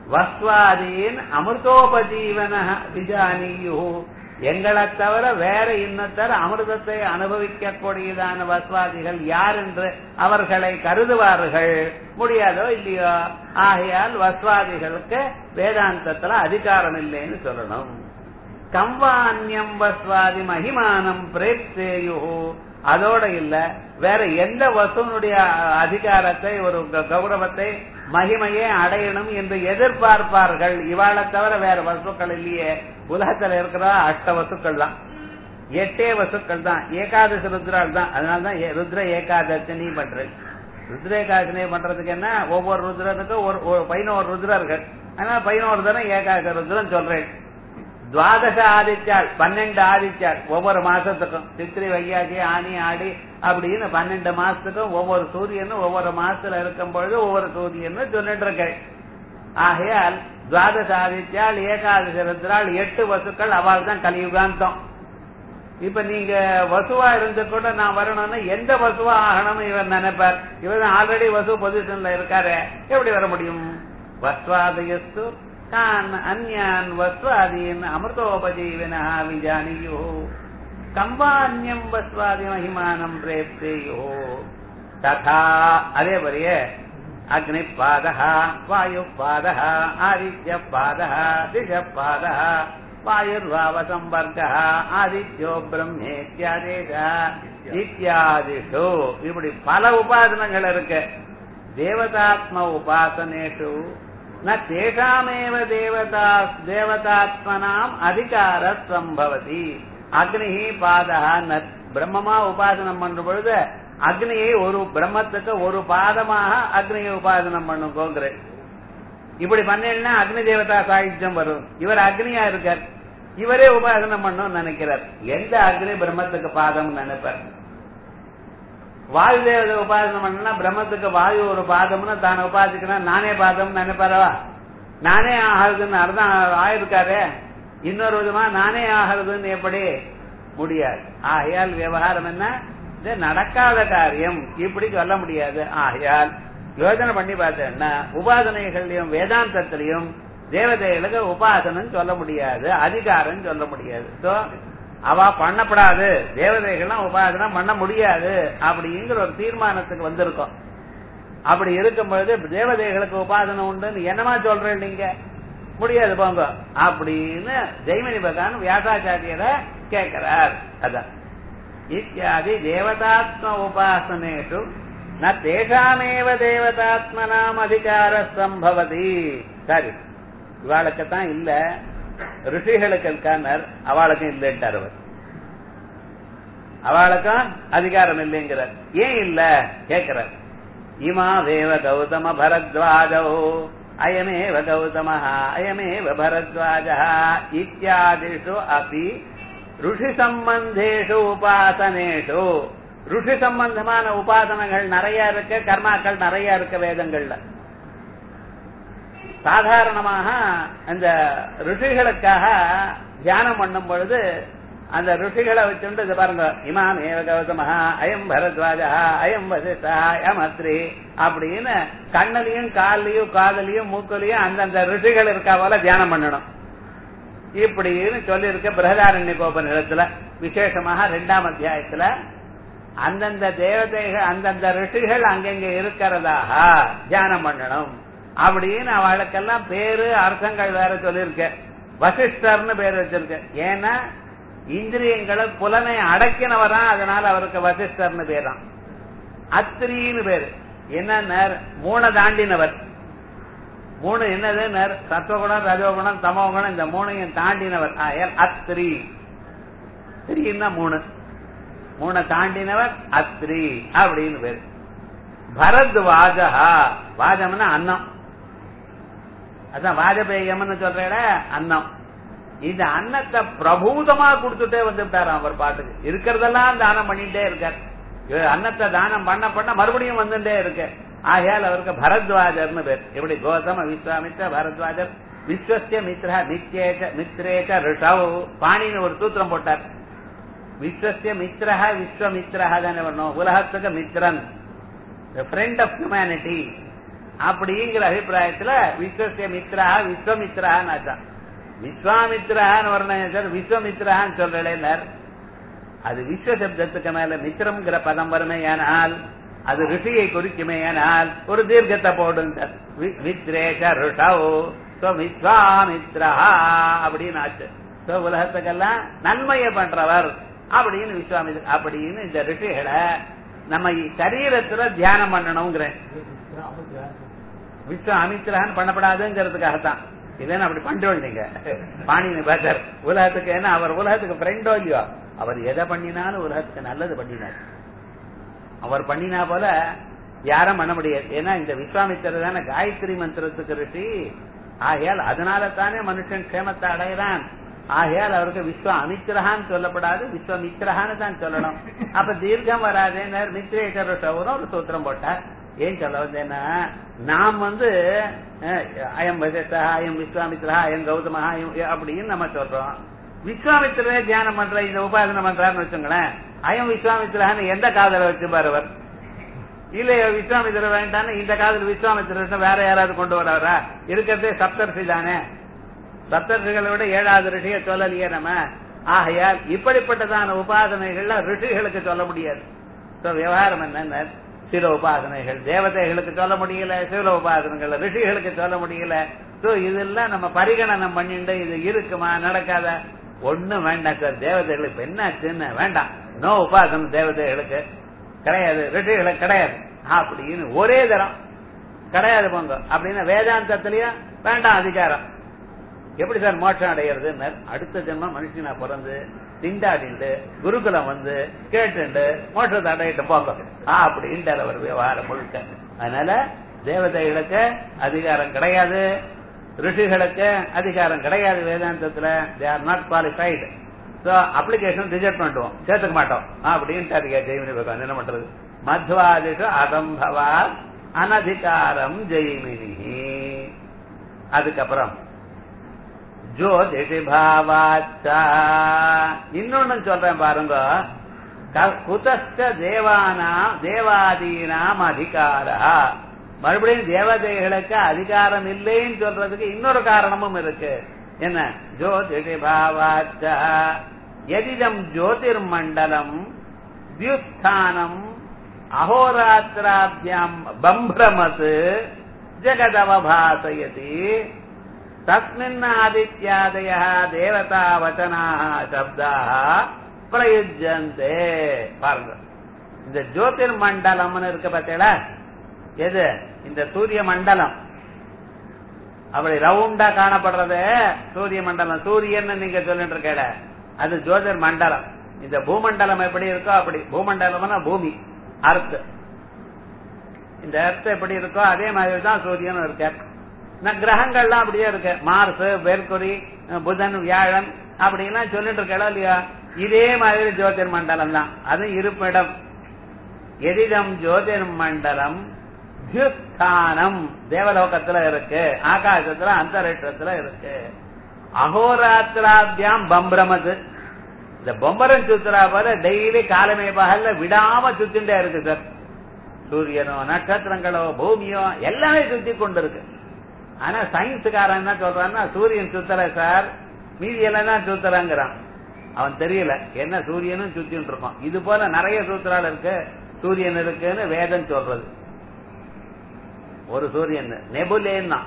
வஸ்வாதீன் அமிர்தோபஜீவன விஜானியு எங்களை தவிர வேற இன்னத்தர் அமிர்தத்தை அனுபவிக்க கூடியதான வஸ்வாதிகள் யார் என்று அவர்களை கருதுவார்கள் முடியாதோ இல்லையோ ஆகையால் வஸ்வாதிகளுக்கு வேதாந்தத்துல அதிகாரம் இல்லைன்னு சொல்லணும் கம்வான்யம் வஸ்வாதி மகிமானம் பிரேத்தேயு அதோட இல்ல வேற எந்த வசுனுடைய அதிகாரத்தை ஒரு க- கௌரவத்தை மகிமையை அடையணும் என்று எதிர்பார்ப்பார்கள் இவாளை தவிர வேற வசுக்கள் இல்லையே உலகத்துல இருக்கிற அஷ்ட வசுக்கள் தான் எட்டே வசுக்கள் தான் ஏகாதசி ருத்ரால் தான் அதனால தான் ஏ- ருத்ர ஏகாதசினி பண்றது ருத்ர ஏகாதசினி பண்றதுக்கு என்ன ஒவ்வொரு ருத்ரனுக்கும் ஒரு ஒரு பதினோரு ருத்ரர்கள் அதனால பதினோரு தரம் ஏகாதசி ருத்ரன் சொல்றேன் துவாதச ஆதித்யாள் பன்னெண்டு ஆதித்யாள் ஒவ்வொரு மாசத்துக்கும் சித்திரை வையாசி ஆனி ஆடி அப்படின்னு பன்னெண்டு மாசத்துக்கும் ஒவ்வொரு சூரியனும் ஒவ்வொரு மாசத்துல இருக்கும் பொழுது ஒவ்வொரு சூரியன்னு சொல்லிட்டு இருக்கேன் ஆகையால் துவாதச ஆதித்யாள் ஏகாதசி ருத்ராள் எட்டு வசுக்கள் அவள் தான் கலியுகாந்தம் இப்ப நீங்க வசுவா இருந்து கூட நான் வரணும்னா எந்த வசுவா ஆகணும்னு இவர் நினைப்பார் இவர் ஆல்ரெடி வசு பொசிஷன்ல இருக்காரு எப்படி வர முடியும் வஸ்வாதயஸ்து கான் அந்யான் வஸ்வாதீன் அமிர்தோபஜீவினா விஜானியோ கம்பான்யம் வஸ்வாதி மகிமானம் பிரேப்தேயோ ததா அதே மாதிரியே அக்னிபாதः வாயுபாதः ஆதித்யபாதः திஷபாதः வாயுர்வாவசம்பர்கः ஆதித்யோ பிரம்மேத்யாதேஷः இத்தியாதிஷு இப்படி பல உபாசனங்கள் இருக்கு தேவதாத்ம உபாசனேஷு ந தேஷாமேவ தேவதா தேவதாத்மனாம் அதிகார சம்பவதி அக்னி பாதா ந பிரம்மமா உபாசனம் பண்ற பொழுது அக்னியை ஒரு பிரம்மத்துக்கு ஒரு பாதமாக அக்னியை உபாசனம் பண்ணுங்கோங்கிற இப்படி பண்ணா அக்னி தேவதா சாகித்யம் வரும் இவர் அக்னியா இருக்கார் இவரே உபாசனம் பண்ணணும்னு நினைக்கிறார் எந்த அக்னி பிரம்மத்துக்கு பாதம் நினைப்பார் வாயு தேவதை உபாசனம் பண்ணா பிரம்மத்துக்கு வாயு ஒரு பாதம்னு தான் உபாசிக்கணும் நானே பாதம் நினைப்பாரவா நானே ஆகிறதுன்னு அர்த்தம் ஆயிருக்காரே இன்னொரு விதமா நானே ஆகிறதுன்னு எப்படி முடியாது ஆகையால் விவகாரம் என்ன இது நடக்காத காரியம் இப்படி சொல்ல முடியாது ஆகையால் யோசனை பண்ணி பார்த்தேன்னா உபாசனைகள்லயும் வேதாந்தத்திலையும் தேவதைகளுக்கு உபாசனம் சொல்ல முடியாது அதிகாரம் சொல்ல முடியாது சோ அவ பண்ணப்படாது தேவதைகள்லாம் உபாசனம் பண்ண முடியாது அப்படிங்கிற ஒரு தீர்மானத்துக்கு வந்திருக்கோம் அப்படி இருக்கும்பொழுது தேவதைகளுக்கு உபாசனை உண்டுன்னு என்னமா சொல்றேன் நீங்க முடியாது போங்க அப்படின்னு ஜெய்மணி பகவான் வியாசாச்சாரியரை கேட்கிறார் அதான் இத்தியாதி தேவதாத்ம உபாசனேஷு ந தேஷாமேவ தேவதாத்மனாம் அதிகார சம்பவதி சரி இவாளுக்குத்தான் இல்ல ரிஷிகளுக்கு இருக்கார் அவளுக்கும் இல்லைன்ட்டார் அவர் அவளுக்கும் அதிகாரம் இல்லைங்கிறார் ஏன் இல்ல கேட்கிறார் இமா தேவ கௌதம பரத்வாஜோ அயமேவ கௌதம அயமேவ பரத்வாஜ இத்தியாதிஷு அபி ருஷி சம்பந்தேஷு உபாசனேஷு ருஷி சம்பந்தமான உபாசனங்கள் நிறைய இருக்கு கர்மாக்கள் நிறைய இருக்கு வேதங்கள்ல சாதாரணமாக அந்த ருஷிகளுக்காக தியானம் பண்ணும் பொழுது அந்த ருஷிகளை வச்சுட்டு இது பாருங்க இமாம் ஏவ கௌதமஹா அயம் பரத்வாஜா அயம் வசிஷ்டா அயம் அத்ரி அப்படின்னு கண்ணிலையும் கால்லயும் காதலையும் மூக்கலையும் அந்தந்த ருஷிகள் இருக்கா போல தியானம் பண்ணணும் இப்படின்னு சொல்லி இருக்க பிரகதாரண்ய கோபநிலத்துல விசேஷமாக ரெண்டாம் அத்தியாயத்துல அந்தந்த தேவதைகள் அந்தந்த ரிஷிகள் அங்கங்க இருக்கிறதாக தியானம் பண்ணணும் அப்படின்னு அவளுக்கெல்லாம் பேரு அர்த்தங்கள் வேற சொல்லியிருக்க வசிஷ்டர்னு பேர் வச்சிருக்க ஏன்னா இந்திரியங்களை புலனை அடக்கினவரா அதனால அவருக்கு வசிஷ்டர்னு பேராம் அத்திரின்னு பேரு என்ன மூணை தாண்டினவர் மூணு என்னது சத்துவகுணம் ரஜோகுணம் தமோகுணம் இந்த மூணையும் தாண்டினவர் அத்ரி த்ரீன்னா மூணு மூணை தாண்டினவர் அத்ரி அப்படின்னு பேரு பரத் வாஜகா வாஜம்னா அன்னம் அதான் வாஜபேயம்னு சொல்ற அன்னம் இந்த அன்னத்தை பிரபூதமா கொடுத்துட்டே வந்துட்டாராம் அவர் பாட்டுக்கு இருக்கிறதெல்லாம் தானம் பண்ணிட்டே இருக்கார் இவர் அன்னத்தை தானம் பண்ண பண்ண மறுபடியும் வந்துட்டே இருக்கு ஆகையால் அவருக்கு பரத்வாஜர்னு பேர் எப்படி கோதம விஸ்வாமித்ர பரத்வாஜர் விஸ்வசிய மித்ரா நித்யேச்ச மித்ரேச்ச ரிஷவ் பாணின்னு ஒரு சூத்திரம் போட்டார் விஸ்வசிய மித்ரஹ விஸ்வமித்ரஹ தானே வரணும் உலகத்துக்கு மித்ரன் ஃப்ரெண்ட் ஆஃப் ஹியூமனிட்டி அப்படிங்கிற அபிப்பிராயத்துல விஸ்வசிய மித்ரா விஸ்வமித்ரான்னு ஆச்சான் விஸ்வாமித்ரான்னு வரணும் சார் விஸ்வமித்ரான்னு சொல்றேன் அது விஸ்வ சப்தத்துக்கு மேல மித்திரம்ங்கிற பதம் வருமேயானால் அது ரிஷியை குறிக்குமேயானால் ஒரு தீர்க்கத்தை போடுங்க மித்ரேஷ ரிஷவ் விஸ்வாமித்ரா அப்படின்னு ஆச்சு So, உலகத்துக்கெல்லாம் நன்மையை பண்றவர் அப்படின்னு விஸ்வாமித்ர அப்படின்னு இந்த ரிஷிகளை நம்ம சரீரத்துல தியானம் பண்ணணுங்கிறேன் விஸ்வாமித்ரான்னு பண்ணப்படாதுங்கிறதுக்காகத்தான் இதே அப்படி பண்றோம் நீங்க பாணினி பஜர் உலகத்துக்கு ஏன்னா அவர் உலகத்துக்கு ஃப்ரெண்டோ இல்லையோ அவர் எதை பண்ணினாலும் உலகத்துக்கு நல்லது பண்ணினார் அவர் பண்ணினா போல யாரும் பண்ண முடியாது ஏன்னா இந்த விஸ்வாமித்திரர் தானே காயத்ரி மந்திரத்துக்கு ரிஷி ஆகையால் அதனால தானே மனுஷன் க்ஷேமத்தை அடைகிறான் ஆகையால் அவருக்கு விஸ்வ அமித்ரஹான்னு சொல்லப்படாது விஸ்வமித்ரஹான்னு தான் சொல்லணும் அப்ப தீர்க்கம் வராதே மித்ரேஷர் சௌரம் ஒரு சூத்திரம் போட்டார் ஏன் சொல்ல வந்தேன்னா நாம் வந்து அஹ், அயம் வசத்தா அயம் விஸ்வாமித்ரா அயம் கௌதமஹா அயம் அப்படின்னு நம்ம சொல்றோம் விஸ்வாமித்திரனே தியானம் பண்ற இந்த உபாசனை பண்றாருன்னு வச்சுங்களேன் அயம் விஸ்வாமித்ரான்னு எந்த காதல வச்சு பாருவர் இல்ல விஸ்வாமித்திரர் வேண்டான்னு இந்த காலத்துல விஸ்வாமித்திரர் வேற யாராவது கொண்டு வரவரா இருக்கிறதே சப்தர்ஷி தானே சப்தர்ஷிகளை விட ஏழாவது ரிஷியை சொல்லலையே நம்ம ஆகையால் இப்படிப்பட்டதான உபாசனைகள்ல ரிஷிகளுக்கு சொல்ல முடியாது So, விவகாரம் என்ன சில உபாசனைகள் தேவதைகளுக்கு சொல்ல முடியல சில உபாசனைகள் ரிஷிகளுக்கு சொல்ல முடியல சோ இதெல்லாம் நம்ம பரிகணனம் பண்ணிட்டு இது இருக்குமா நடக்காத ஒண்ணும் வேண்டாம் சார் தேவதைகளுக்கு இப்ப என்னாச்சுன்னு வேண்டாம் நோ உபாசனம் தேவதைகளுக்கு கிடையாது ரிஷிகளுக்கு கிடையாது அப்படின்னு ஒரே தரம் கிடையாது போங்க அப்படின்னா வேதாந்தத்திலயும் வேண்டாம் அதிகாரம் எப்படி சார் மோட்சம் அடையிறதுன்னு அடுத்த ஜென்மம் மனுஷனா பிறந்து திண்டாடிண்டு குருகுலம் வந்து கேட்டுண்டு மோட்சத்தை அடையிட்டு போங்க அப்படின்ட்டு அவர் விவகாரம் முழுக்க அதனால தேவதைகளுக்கு அதிகாரம் கிடையாது ரிஷிகளுக்கு அதிகாரம் கிடையாது வேதாந்தத்துல they are not qualified so application reject பண்ணுவோம் சேர்த்துக்க மாட்டோம் அப்படின்ட்டு ஜெய்மினி பகவான் என்ன பண்றது மத்வாதிஷு அசம்பவா அனதிகாரம் ஜெய்மினி அதுக்கப்புறம் ஜோதிஷி பாவாச்சா இன்னொன்னு சொல்றேன் பாருங்க க- குதஸ்த தேவானாம் தேவாதீனாம் அதிகார மறுபடியும் தேவதைகளுக்கு அதிகாரம் இல்லைன்னு சொல்றதுக்கு இன்னொரு காரணமும் இருக்கு என்ன ஜோதிஷி பாவாச்சா எதிதம் ஜோதிர்மண்டலம் தியுஸ்தானம் அகோராத்திராபியாம் பம்பிரமத் ஜெகதவபாசயதி தஸ்மின் ஆதித்யாதய தேவதா வச்சனா சப்தா பிரயுஜந்தே பாருங்க இந்த ஜோதிர் மண்டலம்னு இருக்கு பார்த்தீங்களா எது இந்த சூரிய மண்டலம் அப்படி ரவுண்டா காணப்படுறது சூரிய மண்டலம் சூரியன் நீங்க சொல்லிட்டு இருக்கல அது ஜோதிர் மண்டலம் இந்த பூமண்டலம் எப்படி இருக்கோ அப்படி பூமண்டலம்னா பூமி அர்த் இந்த அர்த் எப்படி இருக்கோ அதே மாதிரி தான் சூரியனும் இருக்கு நான் கிரகங்கள்லாம் அப்படியே இருக்கு மார்ஸ் மேற்குறி புதன் வியாழன் அப்படின்லாம் சொல்லிட்டு இருக்கா இல்லையா இதே மாதிரி ஜோதிர் மண்டலம் தான் அது இருப்பிடம் எதிதம் ஜோதிர் மண்டலம் தியுஸ்தானம் தேவலோகத்துல இருக்கு ஆகாசத்துல அந்தரிஷத்துல இருக்கு அகோராத்திராபியாம் பம்பிரமது இந்த பொம்பரம் சுத்துறா போல டெய்லி காலமே பகல்ல விடாம சுத்திண்டே இருக்கு சார் சூரியனோ நட்சத்திரங்களோ பூமியோ எல்லாமே சுத்தி கொண்டு இருக்கு ஆனா சயின்ஸுக்காரன் என்ன சொல்றான்னா சூரியன் சுத்தல சார் மீதி எல்லாம் தான் சுத்தலங்கிறான் அவன் தெரியல என்ன சூரியனும் சுத்தின்னு இருக்கான் இது போல நிறைய சூத்திரால் இருக்கு சூரியன் இருக்குன்னு வேதம் சொல்றது ஒரு சூரியன் நெபுலேன்னா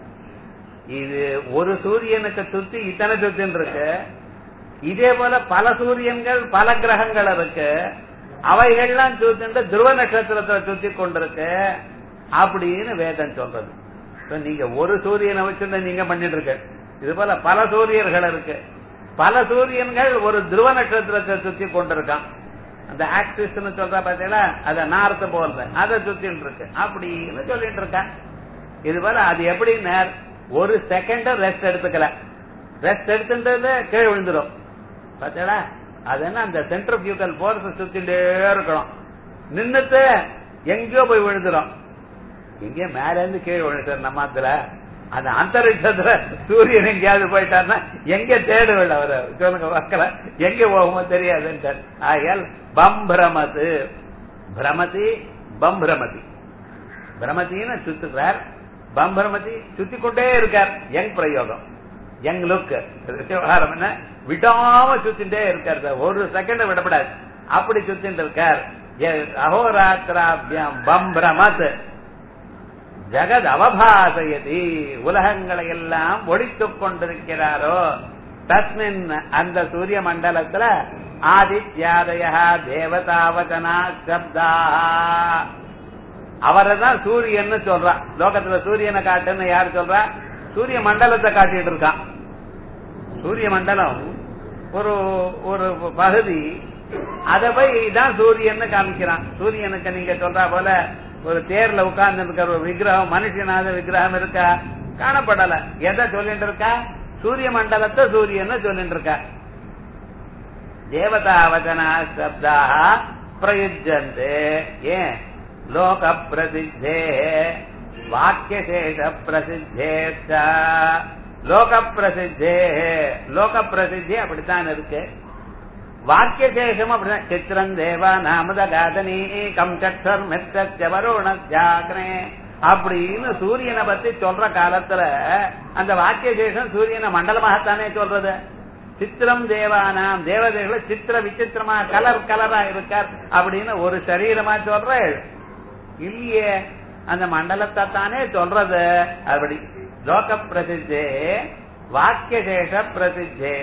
இது ஒரு சூரியனுக்கு சுத்தி இத்தனை சுத்தின்னு இருக்கு இதே போல பல சூரியன்கள் பல கிரகங்கள் இருக்கு அவைகள்லாம் சுத்திட்டு துருவ நட்சத்திரத்தை சுத்தி கொண்டிருக்கு அப்படின்னு வேதம் சொல்றது So, நீங்க ஒரு சூரியனை வச்சுட்டு நீங்க பண்ணிட்டு இருக்க இது போல பல சூரியர்கள் இருக்கு பல சூரியன்கள் ஒரு துருவ நட்சத்திரத்தை சுத்தி கொண்டிருக்கான் அந்த ஆக்சிஸ் சொல்ற பாத்தீங்களா அத நார்த்து போறது அதை சுத்திட்டு இருக்கு அப்படின்னு சொல்லிட்டு இருக்கான் இது போல அது எப்படி நேர் ஒரு செகண்ட் ரெஸ்ட் எடுத்துக்கல ரெஸ்ட் எடுத்துன்றது கீழே விழுந்துடும் பாத்தீங்களா அது என்ன அந்த சென்ட்ரல் பியூக்கல் போர்ஸ் சுத்திட்டே இருக்கணும் நின்னுட்டு எங்கேயோ போய் விழுந்துடும் எங்கேயோ மேல இருந்து கீழே விழுந்துட்டார் நம்ம அதுல அந்த அந்தரிஷத்துல சூரியன் எங்கேயாவது போயிட்டாருன்னா எங்க தேடுவில்லை அவரு சொல்லுங்க மக்கள எங்க போகுமோ தெரியாதுன்ட்டார் ஆகையால் பம்பிரமது பிரமதி பம்பிரமதி பிரமத்தின்னு சுத்துக்கிறார் பம்பிரமதி சுத்தி கொண்டே இருக்கார் யங் பிரயோகம் யங் லுக் விவகாரம் என்ன விடாம சுத்திட்டே இருக்கார் சார் ஒரு செகண்ட் விடப்படாது அப்படி சுத்திட்டு இருக்கார் எ- அகோராத்திராபியம் பம்பிரமத் ஜெகத் அவபாசயதி உலகங்களை எல்லாம் ஒழித்துக் கொண்டிருக்கிறாரோ தஸ்மின் அந்த சூரிய மண்டலத்துல ஆதித்யாதய தேவதாவதனா சப்தா அவரை தான் சூரியன்னு சொல்றான் லோகத்துல சூரியனை காட்டுன்னு யார் சொல்றா சூரிய மண்டலத்தை காட்டிட்டு இருக்கான் சூரிய மண்டலம் ஒரு ஒரு பகுதி அதை போய் தான் சூரியன்னு காமிக்கிறான் சூரியனுக்கு நீங்க சொல்றா போல ஒரு தேர்ல உட்கார்ந்து இருக்கிற ஒரு விக்கிரகம் மனுஷனாத விக்கிரகம் இருக்கா காணப்படல எதை சொல்லிட்டு இருக்கா சூரிய மண்டலத்தை சூரியன்னு சொல்லிட்டு இருக்கா தேவதாவச்சனா சப்தா பிரயுஜந்தே ஏன் லோக பிரசித்தே வாக்கியசேஷ பிரசித்தே லோக பிரசித்தே லோக பிரசித்தி அப்படித்தான் இருக்கு வாக்கியசேஷம் அப்படிதான் சித்திரம் தேவா நாமத காதனி கம் சக்ஷர் மெத்தச்ச வருணத்யாக்னே அப்படின்னு சூரியனை பத்தி சொல்ற காலத்துல அந்த வாக்கியசேஷம் சூரியனை மண்டலமாகத்தானே சொல்றது சித்திரம் தேவானாம் தேவதைகளை சித்திர விசித்திரமா கலர் கலரா இருக்கார் அப்படின்னு ஒரு சரீரமா சொல்றேள் இல்லையே அந்த மண்டலத்தை தானே சொல்றது அப்படி லோக பிரசித்தே வாக்கியசேஷ பிரசித்தே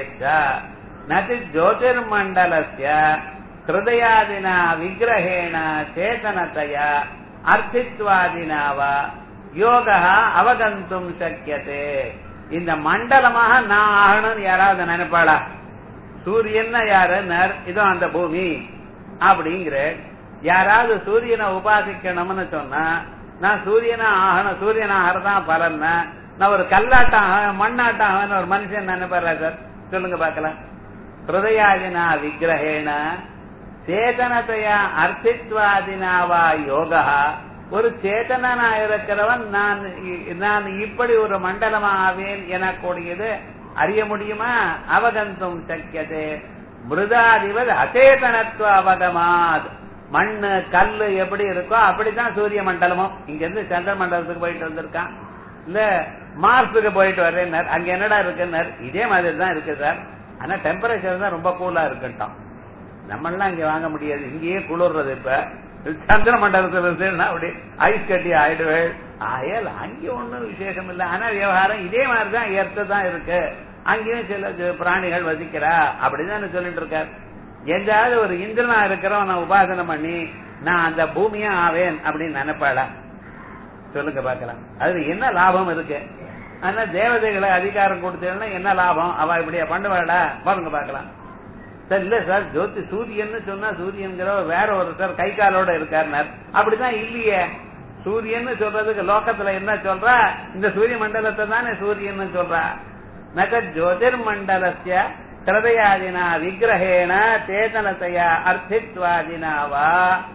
நதி ஜோதிர்மண்டலஸ்ய ஹிருதயாதினா விக்கிரகேண சேதனத்தையா அர்த்தித்வாதினா வா யோகா அவகந்தும் சக்கியதே இந்த மண்டலமாக நான் ஆகணும்னு யாராவது நினைப்பாளா சூரியன் யாரு நர் இதோ அந்த பூமி அப்படிங்கிற யாராவது சூரியனை உபாசிக்கணும்னு சொன்னா நான் சூரியனா ஆகணும் சூரியன் ஆகிறதான் பலன் நான் ஒரு கல்லாட்டம் ஆக- மண்ணாட்டம் ஆகணும் ஒரு மனுஷன் நினைப்பாரா சார் சொல்லுங்க பார்க்கலாம் ஹிருதயாதினா விக்கிரகேண சேதனத்தையா அர்த்தித்வாதினாவா யோகா ஒரு சேதனனா இருக்கிறவன் நான் இ- நான் இப்படி ஒரு மண்டலமா ஆவேன் எனக்கூடியது அறிய முடியுமா அவகந்தும் சக்கியதே மிருதாதிபதி அச்சேதனத்துவ அவகமாத் மண்ணு கல்லு எப்படி இருக்கோ அப்படித்தான் சூரிய மண்டலமும் இங்க இருந்து சந்திர மண்டலத்துக்கு போயிட்டு வந்திருக்கான் இல்ல மார்ஸுக்கு போயிட்டு வர்றேன் அங்க என்னடா இருக்குன்னார் இதே மாதிரி தான் இருக்கு சார் ஆனா டெம்பரேச்சர் தான் ரொம்ப கூலா இருக்குன்ட்டான் நம்மளாம் இங்க வாங்க முடியாது இங்கேயே குளிர்றது இப்ப சந்திர மண்டலத்துல இருந்துன்னா அப்படி ஐஸ் கட்டி ஆயிடுவேள் ஆயல் அங்கே ஒண்ணும் விசேஷம் இல்ல ஆனா விவகாரம் இதே மாதிரிதான் ஏற்ற தான் இருக்கு அங்கேயும் சில ஜ- பிராணிகள் வசிக்கிறா அப்படிதான் சொல்லிட்டு இருக்கார் எந்தாவது ஒரு இந்திரனா இருக்கிறவன் நான் உபாசனை பண்ணி நான் அந்த பூமியா ஆவேன் அப்படின்னு நினைப்பாளா சொல்லுங்க பார்க்கலாம் அது என்ன லாபம் இருக்கு ஆனா தேவதைகளை அதிகாரம் கொடுத்தேன்னா என்ன லாபம் அவ இப்படியா பண்ணுவாளா பாருங்க பார்க்கலாம் சார் இல்ல சார் ஜோதி சூரியன் சொன்னா சூரியன்கிற வேற ஒருத்தர் கை காலோட இருக்காருனார் அப்படிதான் இல்லையே சூரியன் சொல்றதுக்கு லோகத்துல என்ன சொல்றா இந்த சூரிய மண்டலத்தை தானே சூரியன் சொல்றா நக ஜோதிர் மண்டலஸ்ய ஹிருதயாதினா விக்கிரகேண சேதனத்தையா அர்த்தித்வாதினா வா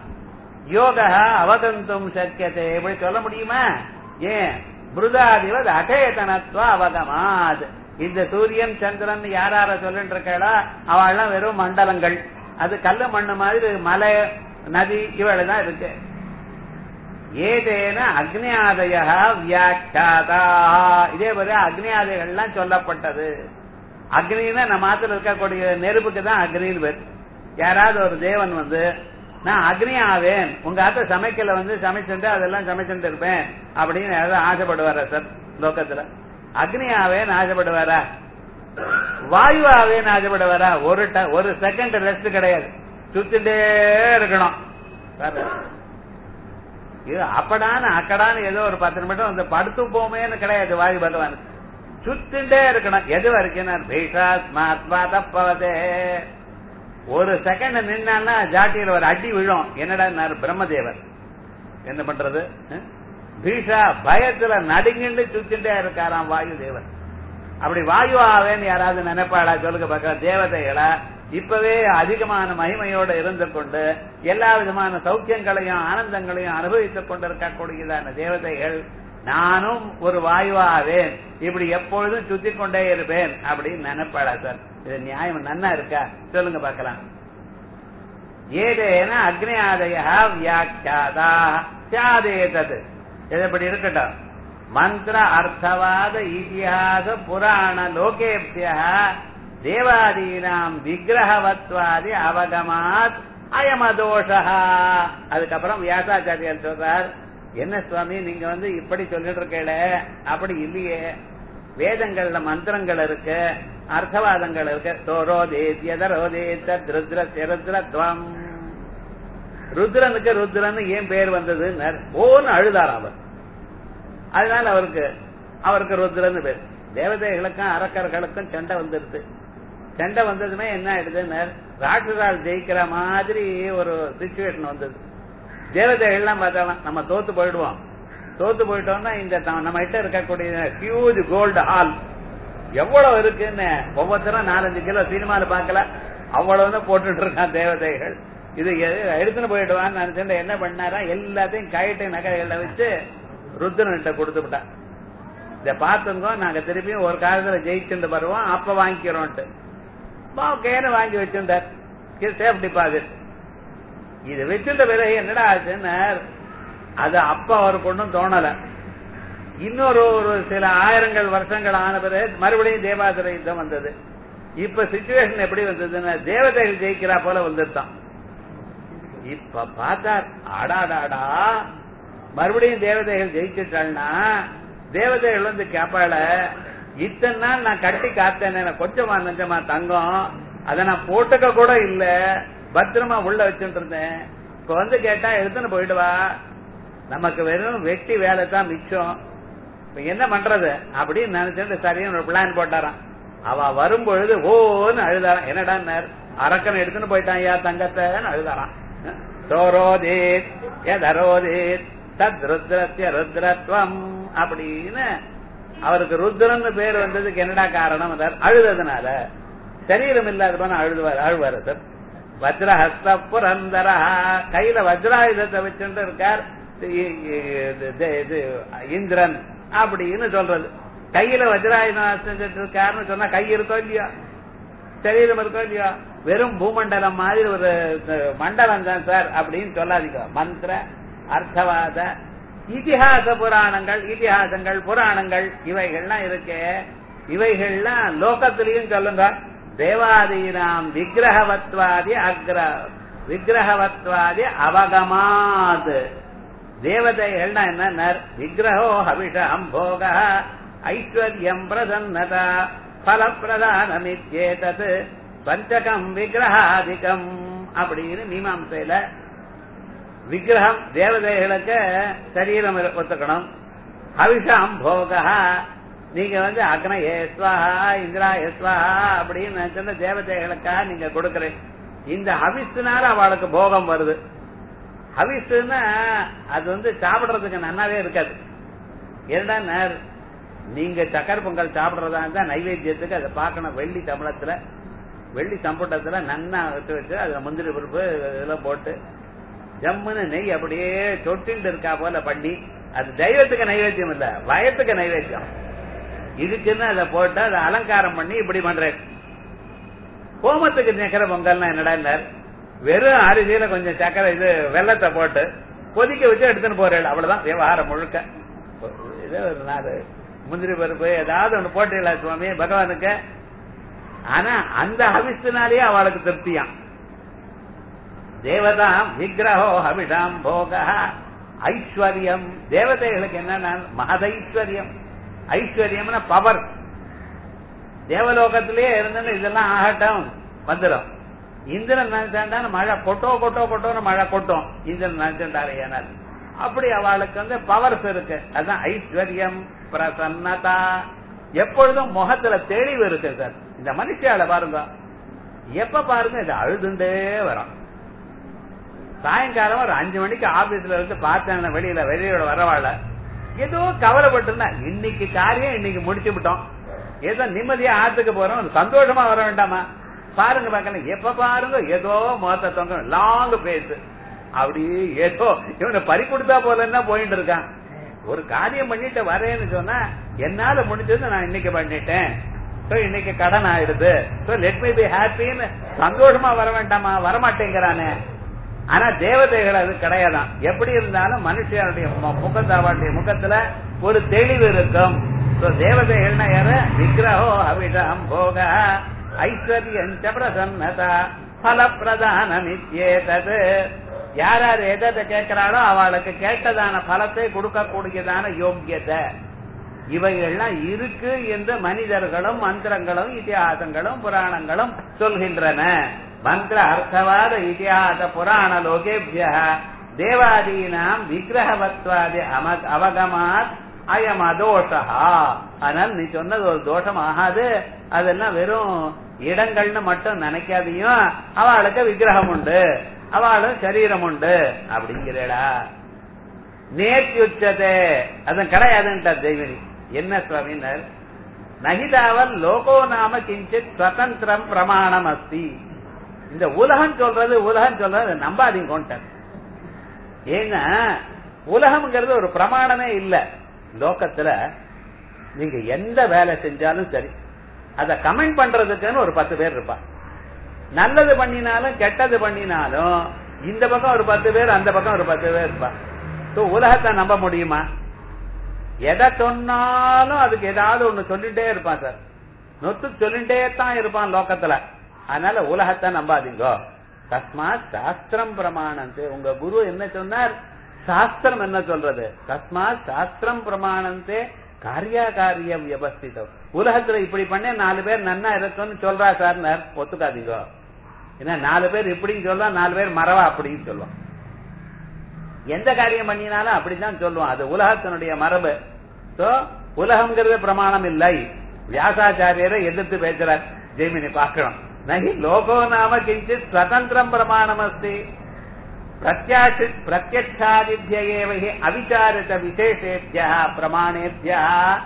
யோகா அவகந்தும் சக்கியத்தை இப்படி சொல்ல முடியுமா ஏன் மிருதாதிவத் அச்சேதனத்துவ அவகமாத் இந்த சூரியன் சந்திரன் யாரார சொல்லிட்டு இருக்காளோ அவள்லாம் வெறும் மண்டலங்கள் அது கல்லு மண்ணு மாதிரி மலை நதி இவள் தான் இருக்கு ஏதேன அக்னியாதய வியாக்கியாதா இதே போல அக்னியாதைகள்லாம் சொல்லப்பட்டது அக்னின்னா நம்ம ஆத்துல இருக்கக்கூடிய நெருப்புக்கு தான் அக்னின்னு பேர் யாராவது ஒரு தேவன் வந்து நான் அக்னி ஆவேன் உங்க ஆத்த சமைக்கல வந்து சமைச்சுட்டு அதெல்லாம் சமைச்சுட்டு இருப்பேன் அப்படின்னு யாராவது ஆசைப்படுவாரா சார் லோகத்துல அக்னி ஆவேன் ஆசைப்படுவாரா வாயு ஆவேன் ஆசைப்படுவாரா ஒரு ட- ஒரு செகண்ட் ரெஸ்ட் கிடையாது சுத்திட்டே இருக்கணும் பாரு. இது அப்படான்னு அக்கடான்னு ஏதோ ஒரு பத்து நிமிஷம் வந்து படுத்து போமேன்னு கிடையாது வாயு பகவானுக்கு சுத்திண்டே இருக்கணும் எது வரைக்கும் பீஷாத்மாத்மா தப்பவதே ஒரு செகண்ட் நின்னா ஜாட்டியில ஒரு அடி விழும் என்னடா பிரம்மதேவர் என்ன பண்றது அஹ்? பீஷா பயத்துல நடுங்கிண்டு சுத்திண்டே இருக்காராம் வாயு தேவன் அப்படி வாயு ஆவேன்னு யாராவது நினைப்பாளா சொல்லுங்க பார்க்க தேவதைகளா இப்பவே அதிகமான மகிமையோட இருந்து கொண்டு எல்லா விதமான சௌக்கியங்களையும் ஆனந்தங்களையும் அனுபவித்துக் கொண்டிருக்கக்கூடியதான தேவதைகள் நானும் ஒரு வாயுவாவேன் இப்படி எப்பொழுதும் சுத்தி கொண்டே இருப்பேன் அப்படின்னு நினைப்பாளா சார் இது நியாயம் நன்னா இருக்கா சொல்லுங்க பார்க்கலாம் ஏதேன அக்னியாதய வியாக்கியாதா சியாதேதது இது இப்படி இருக்கட்டும் மந்திர அர்த்தவாத இதிகாச புராண லோகேபிய தேவாதீனாம் விக்கிரகவத்வாதி அவகமாத் அயமதோஷா அதுக்கப்புறம் வியாசாச்சாரியர் சொல்றார் என்ன சுவாமி நீங்க வந்து இப்படி சொல்லிட்டு இருக்கல அப்படி இல்லையே வேதங்கள்ல மந்திரங்கள் இருக்கு அர்த்தவாதங்கள் இருக்கு சோரோதேத் எதரோதேத் ருத்ர ருத்ரத்வம் ருத்ரனுக்கு ருத்ரன் ஏன் பேர் வந்தது ஓன்னு அழுதார் அவர் அதனால அவருக்கு அவருக்கு ருத்ரன்னு பேர் தேவதைகளுக்கும் அரக்கர்களுக்கும் சண்டை வந்துருது சண்டை வந்ததுமே என்ன ஆயிடுதுன்னு ராட்சசால் ஜெயிக்கிற மாதிரி ஒரு சுச்சுவேஷன் வந்தது தேவதைகள்லாம் பார்த்தாலும் நம்ம தோத்து போயிடுவோம் தோத்து போயிட்டோம்னா இந்த த- நம்ம கிட்ட இருக்கக்கூடிய ஹியூஜ் கோல்டு ஹால் எவ்வளவு இருக்குன்னு ஒவ்வொருத்தரும் நாலஞ்சு கிலோ சினிமால பார்க்கல அவ்வளவு போட்டுட்டு இருக்கான் தேவதைகள் இது எ- எடுத்துன்னு போயிடுவான்னு நினைச்சுட்டு என்ன பண்ணாரா எல்லாத்தையும் கைட்டு நகைகளை வச்சு ருத்ரன்கிட்ட கொடுத்து விட்டான் இத பார்த்துங்க நாங்க திருப்பியும் ஒரு காலத்துல ஜெயிச்சுட்டு வருவோம் அப்ப வாங்கிக்கிறோம்ட்டு கேன வாங்கி வச்சிருந்தார் சேஃப் டிபாசிட் இது வச்சிருந்த பிறகு என்னடா ஆச்சுன்னு அது அப்ப அவருக்கு ஒன்றும் தோணல இன்னொரு ஒரு சில ஆயிரங்கள் வருஷங்கள் ஆன பிறகு மறுபடியும் தேவாசுர யுத்தம் வந்தது இப்ப சுச்சுவேஷன் எப்படி வந்ததுன்னா தேவதைகள் ஜெயிக்கிறா போல வந்துட்டான் இப்ப பார்த்தா அடாடாடா மறுபடியும் தேவதைகள் ஜெயிச்சுட்டாள்னா தேவதைகள் வந்து கேப்பாள இத்தனை நாள் நான் கட்டி காத்தேன் எனக்கு கொஞ்சமா நஞ்சமா தங்கம் அதை நான் போட்டுக்க கூட இல்ல பத்திரமா உள்ள வச்சுட்டு இருந்தேன் இப்ப வந்து கேட்டா எடுத்துன்னு போயிடுவா நமக்கு வெறும் வெட்டி வேலை தான் மிச்சம் இப்ப என்ன பண்றது அப்படின்னு நினைச்சிட்டு சரின்னு ஒரு பிளான் போட்டாராம் அவ வரும்பொழுது ஓன்னு அழுதாராம் என்னடா அரக்கன் எடுத்துன்னு போயிட்டான் ஐயா தங்கத்தைன்னு அழுதாராம் சோரோதேத் எதரோதேத் தத் ருத்ரஸ்ய ருத்ரத்வம் அப்படின்னு அவருக்கு ருத்ரன்னு பேர் வந்ததுக்கு என்னடா காரணம் என்றார், அழுததுனால சரீரம் இல்லாதவன அழுதுவார் அழுவார் சார் வஜ்ரஹஸ்த புரந்தரா கையில வஜ்ராயுதத்தை வச்சுட்டு இருக்கார் இ- இ- இது இது இந்திரன் அப்படின்னு சொல்றது கையில வஜ்ராயுதம் செஞ்சுட்டு இருக்காருன்னு சொன்னா கை இருக்கோ இல்லையா சரீரம் இருக்கோ இல்லையா வெறும் பூமண்டலம் மாதிரி ஒரு அஹ், மண்டலம் தான் சார் அப்படின்னு சொல்லாதீங்க மந்திர அர்த்தவாத இதிகாச புராணங்கள் இதிகாசங்கள் புராணங்கள் இவைகள்லாம் இருக்கே இவைகள்லாம் லோகத்திலையும் சொல்லுங்க தேவாதீனாம் விக்கிரகவத்வாதி அக்ர விக்கிரகவத்வாதி அவகமாத் தேவதைகள்னா என்ன விக்கிரகோ ஹவிஷம் போக ஐஸ்வர்யம் பிரசன்னதா பலப்பிரதானமித்யேதத் பஞ்சகம் விக்கிரகாதிகம் அப்படின்னு மீமாம்சையில விக்கிரகம் தேவதைகளுக்கு சரீரம் இரு- ஒத்துக்கணும் ஹவிஷாம் போகா நீங்க வந்து அக்னயே ஸ்வாஹா இந்திரா ஸ்வாஹா அப்படின்னு நினைச்சிருந்த தேவதைகளுக்காக நீங்க கொடுக்கறீங்க இந்த ஹவிஸ்னால அவளுக்கு போகம் வருது ஹவிஸ்னா அது வந்து சாப்பிடுறதுக்கு நன்னாவே இருக்காது ஏன்னா நேர் நீங்க சக்கர பொங்கல் சாப்பிடுறதா இருந்தா நைவேத்தியத்துக்கு அதை பார்க்கணும் வெள்ளி தமிழத்துல வெள்ளி சம்புட்டத்துல நன்னா வச்சு வச்சு அதுல முந்திரி பருப்பு இதெல்லாம் போட்டு ஜம்முன்னு நெய் அப்படியே தொட்டிண்டு இருக்கா போல பண்ணி அது தெய்வத்துக்கு நைவேத்தியம் இல்ல வயத்துக்கு நைவேத்தியம் இதுக்குன்னு அதை போட்டு அதை அலங்காரம் பண்ணி இப்படி பண்றேன் கோமத்துக்கு சக்கரை பொங்கல்னா என்னடா வெறும் அரிசியில கொஞ்சம் சக்கரை இது வெள்ளத்தை போட்டு கொதிக்க வச்சு எடுத்துன்னு போறேன் அவ்வளவுதான் விவகாரம் முழுக்க இது ஒரு நாலு முந்திரி பருப்பு ஏதாவது ஒண்ணு போட்டீங்களா சுவாமி பகவானுக்கு ஆனா அந்த ஹவிஸ்னாலேயே அவளுக்கு திருப்தியாம் தேவதாம் விக்கிரகோ ஹவிஷாம் போக ஐஸ்வர்யம் தேவதைகளுக்கு என்னன்னா மகதைஸ்வர்யம் ஐஸ்வர்யம்னா பவர் தேவலோகத்திலேயே இருந்தது இதெல்லாம் ஆகட்டும் வந்துடும் இந்திரன் நினைச்சாண்டான மழை கொட்டோ கொட்டோ கொட்டோன்னு மழை கொட்டும் இந்திரன் நினைச்சுட்டாரு ஏனால் அப்படி அவளுக்கு வந்து பவர்ஸ் இருக்கு அதான் ஐஸ்வர்யம் பிரசன்னதா எப்பொழுதும் முகத்துல தெளிவு இருக்கு சார் இந்த மனுஷியால பாருங்க எப்ப பாருங்க இது அழுதுண்டே வரும் சாயங்காலம் ஒரு அஞ்சு மணிக்கு ஆபீஸ்ல இருந்து பார்த்தேன் வெளியில வெளியோட வரவாழ ஏதோ கவலைப்பட்டிருந்தா இன்னைக்கு காரியம் இன்னைக்கு முடிச்சு விட்டோம் ஏதோ நிம்மதியா ஆத்துக்கு போறோம் ஒரு சந்தோஷமா வர வேண்டாமா பாருங்க பாக்கல எப்ப பாருங்க ஏதோ முகத்தை தொங்க லாங் பேஸ் அப்படி ஏதோ இவனை பறி கொடுத்தா போலன்னா போயிட்டு இருக்கான் ஒரு காரியம் பண்ணிட்டு வரேன்னு சொன்னா என்னால முடிஞ்சது நான் இன்னைக்கு பண்ணிட்டேன் So, இன்னைக்கு கடன் ஆயிடுது லெட் மீ பி ஹாப்பின்னு சந்தோஷமா வர வேண்டாமா வரமாட்டேங்கிறானே ஆனா தேவதைகள் அது கிடையாதான் எப்படி இருந்தாலும் மனுஷனுடைய மு- முகத்தாவாட்டிய முகத்துல ஒரு தெளிவு இருக்கும் So, தேவதைகள்னா யாரு விக்கிரகோ அவிடம் போக ஐஸ்வர்யஞ்ச பிரசன்னதா பலப்பிரதானமித்யேதது யார் யார் எதை கேட்கிறாளோ அவளுக்கு கேட்டதான பலத்தை கொடுக்கக்கூடியதான யோக்கியத்தை இவைகள்லாம் இருக்கு என்று மனிதர்களும் மந்திரங்களும் இதிகாசங்களும் புராணங்களும் சொல்கின்றன மந்திர அர்த்தவாத இதிகாச புராண லோகேபிய தேவாதீனாம் விக்கிரகவத்வாதி அம அவகமாத் அயம் அதோஷா ஆனால் நீ சொன்னது ஒரு தோஷம் ஆகாது அதெல்லாம் வெறும் இடங்கள்னு மட்டும் நினைக்காதையும் அவளுக்கு விக்கிரகம் உண்டு அவளும் சரீரம் உண்டு அப்படிங்கிறடா நேர்த்தியுச்சதே அதன் கிடையாதுன்றார் தெய்வனி என்ன சுவாமினர் நகிதாவல் லோகோ நாம கிஞ்சித் சுதந்திரம் பிரமாணம் அஸ்தி இந்த உலகம் சொல்றது உலகம் சொல்றது அதை நம்பாதீங்க கொண்டார் ஏன்னா உலகம்ங்கிறது ஒரு பிரமாணமே இல்ல லோகத்துல நீங்க எந்த வேலை செஞ்சாலும் சரி அத கமெண்ட் பண்றதுக்குன்னு ஒரு பத்து பேர் இருப்பா நல்லது பண்ணினாலும் கெட்டது பண்ணினாலும் இந்த பக்கம் ஒரு பத்து பேர் அந்த பக்கம் ஒரு பத்து பேர் இருப்பா So, உலகத்தை நம்ப முடியுமா எதை சொன்னாலும் அதுக்கு ஏதாவது ஒண்ணு சொல்லிட்டே இருப்பான் சார் நொத்து சொல்லிட்டே தான் இருப்பான் லோகத்துல அதனால உலகத்தை நம்பாதீங்க தஸ்மாத் சாஸ்திரம் பிரமாணந்தே உங்க குரு என்ன சொன்னார் சாஸ்திரம் என்ன சொல்றது தஸ்மாத் சாஸ்திரம் பிரமாணந்தே காரியா காரியம் வியவஸ்திதம் உலகத்துல இப்படி பண்ண நாலு பேர் நன்னா இருக்கும்னு சொல்றா சார் ஒத்துக்காதீங்க ஏன்னா நாலு பேர் இப்படின்னு சொல்றா நாலு பேர் மறவா அப்படின்னு சொல்லுவான் எந்த காரியம் பண்ணினாலும் அப்படித்தான் சொல்லுவான் அது உலகத்தினுடைய மரபு சோ உலகம்ங்கிறது பிரமாணம் இல்லை வியாசாச்சாரியரை எதிர்த்து பேசுறார் ஜெய்மினி பார்க்கணும் நகி லோகோ நாம கிஞ்சித் சுதந்திரம் பிரமாணம் அஸ்தி பிரத்யாஷி பிரத்யட்சாதித்யேவகி அவிச்சாரித விசேஷேபியா பிரமாணேபியா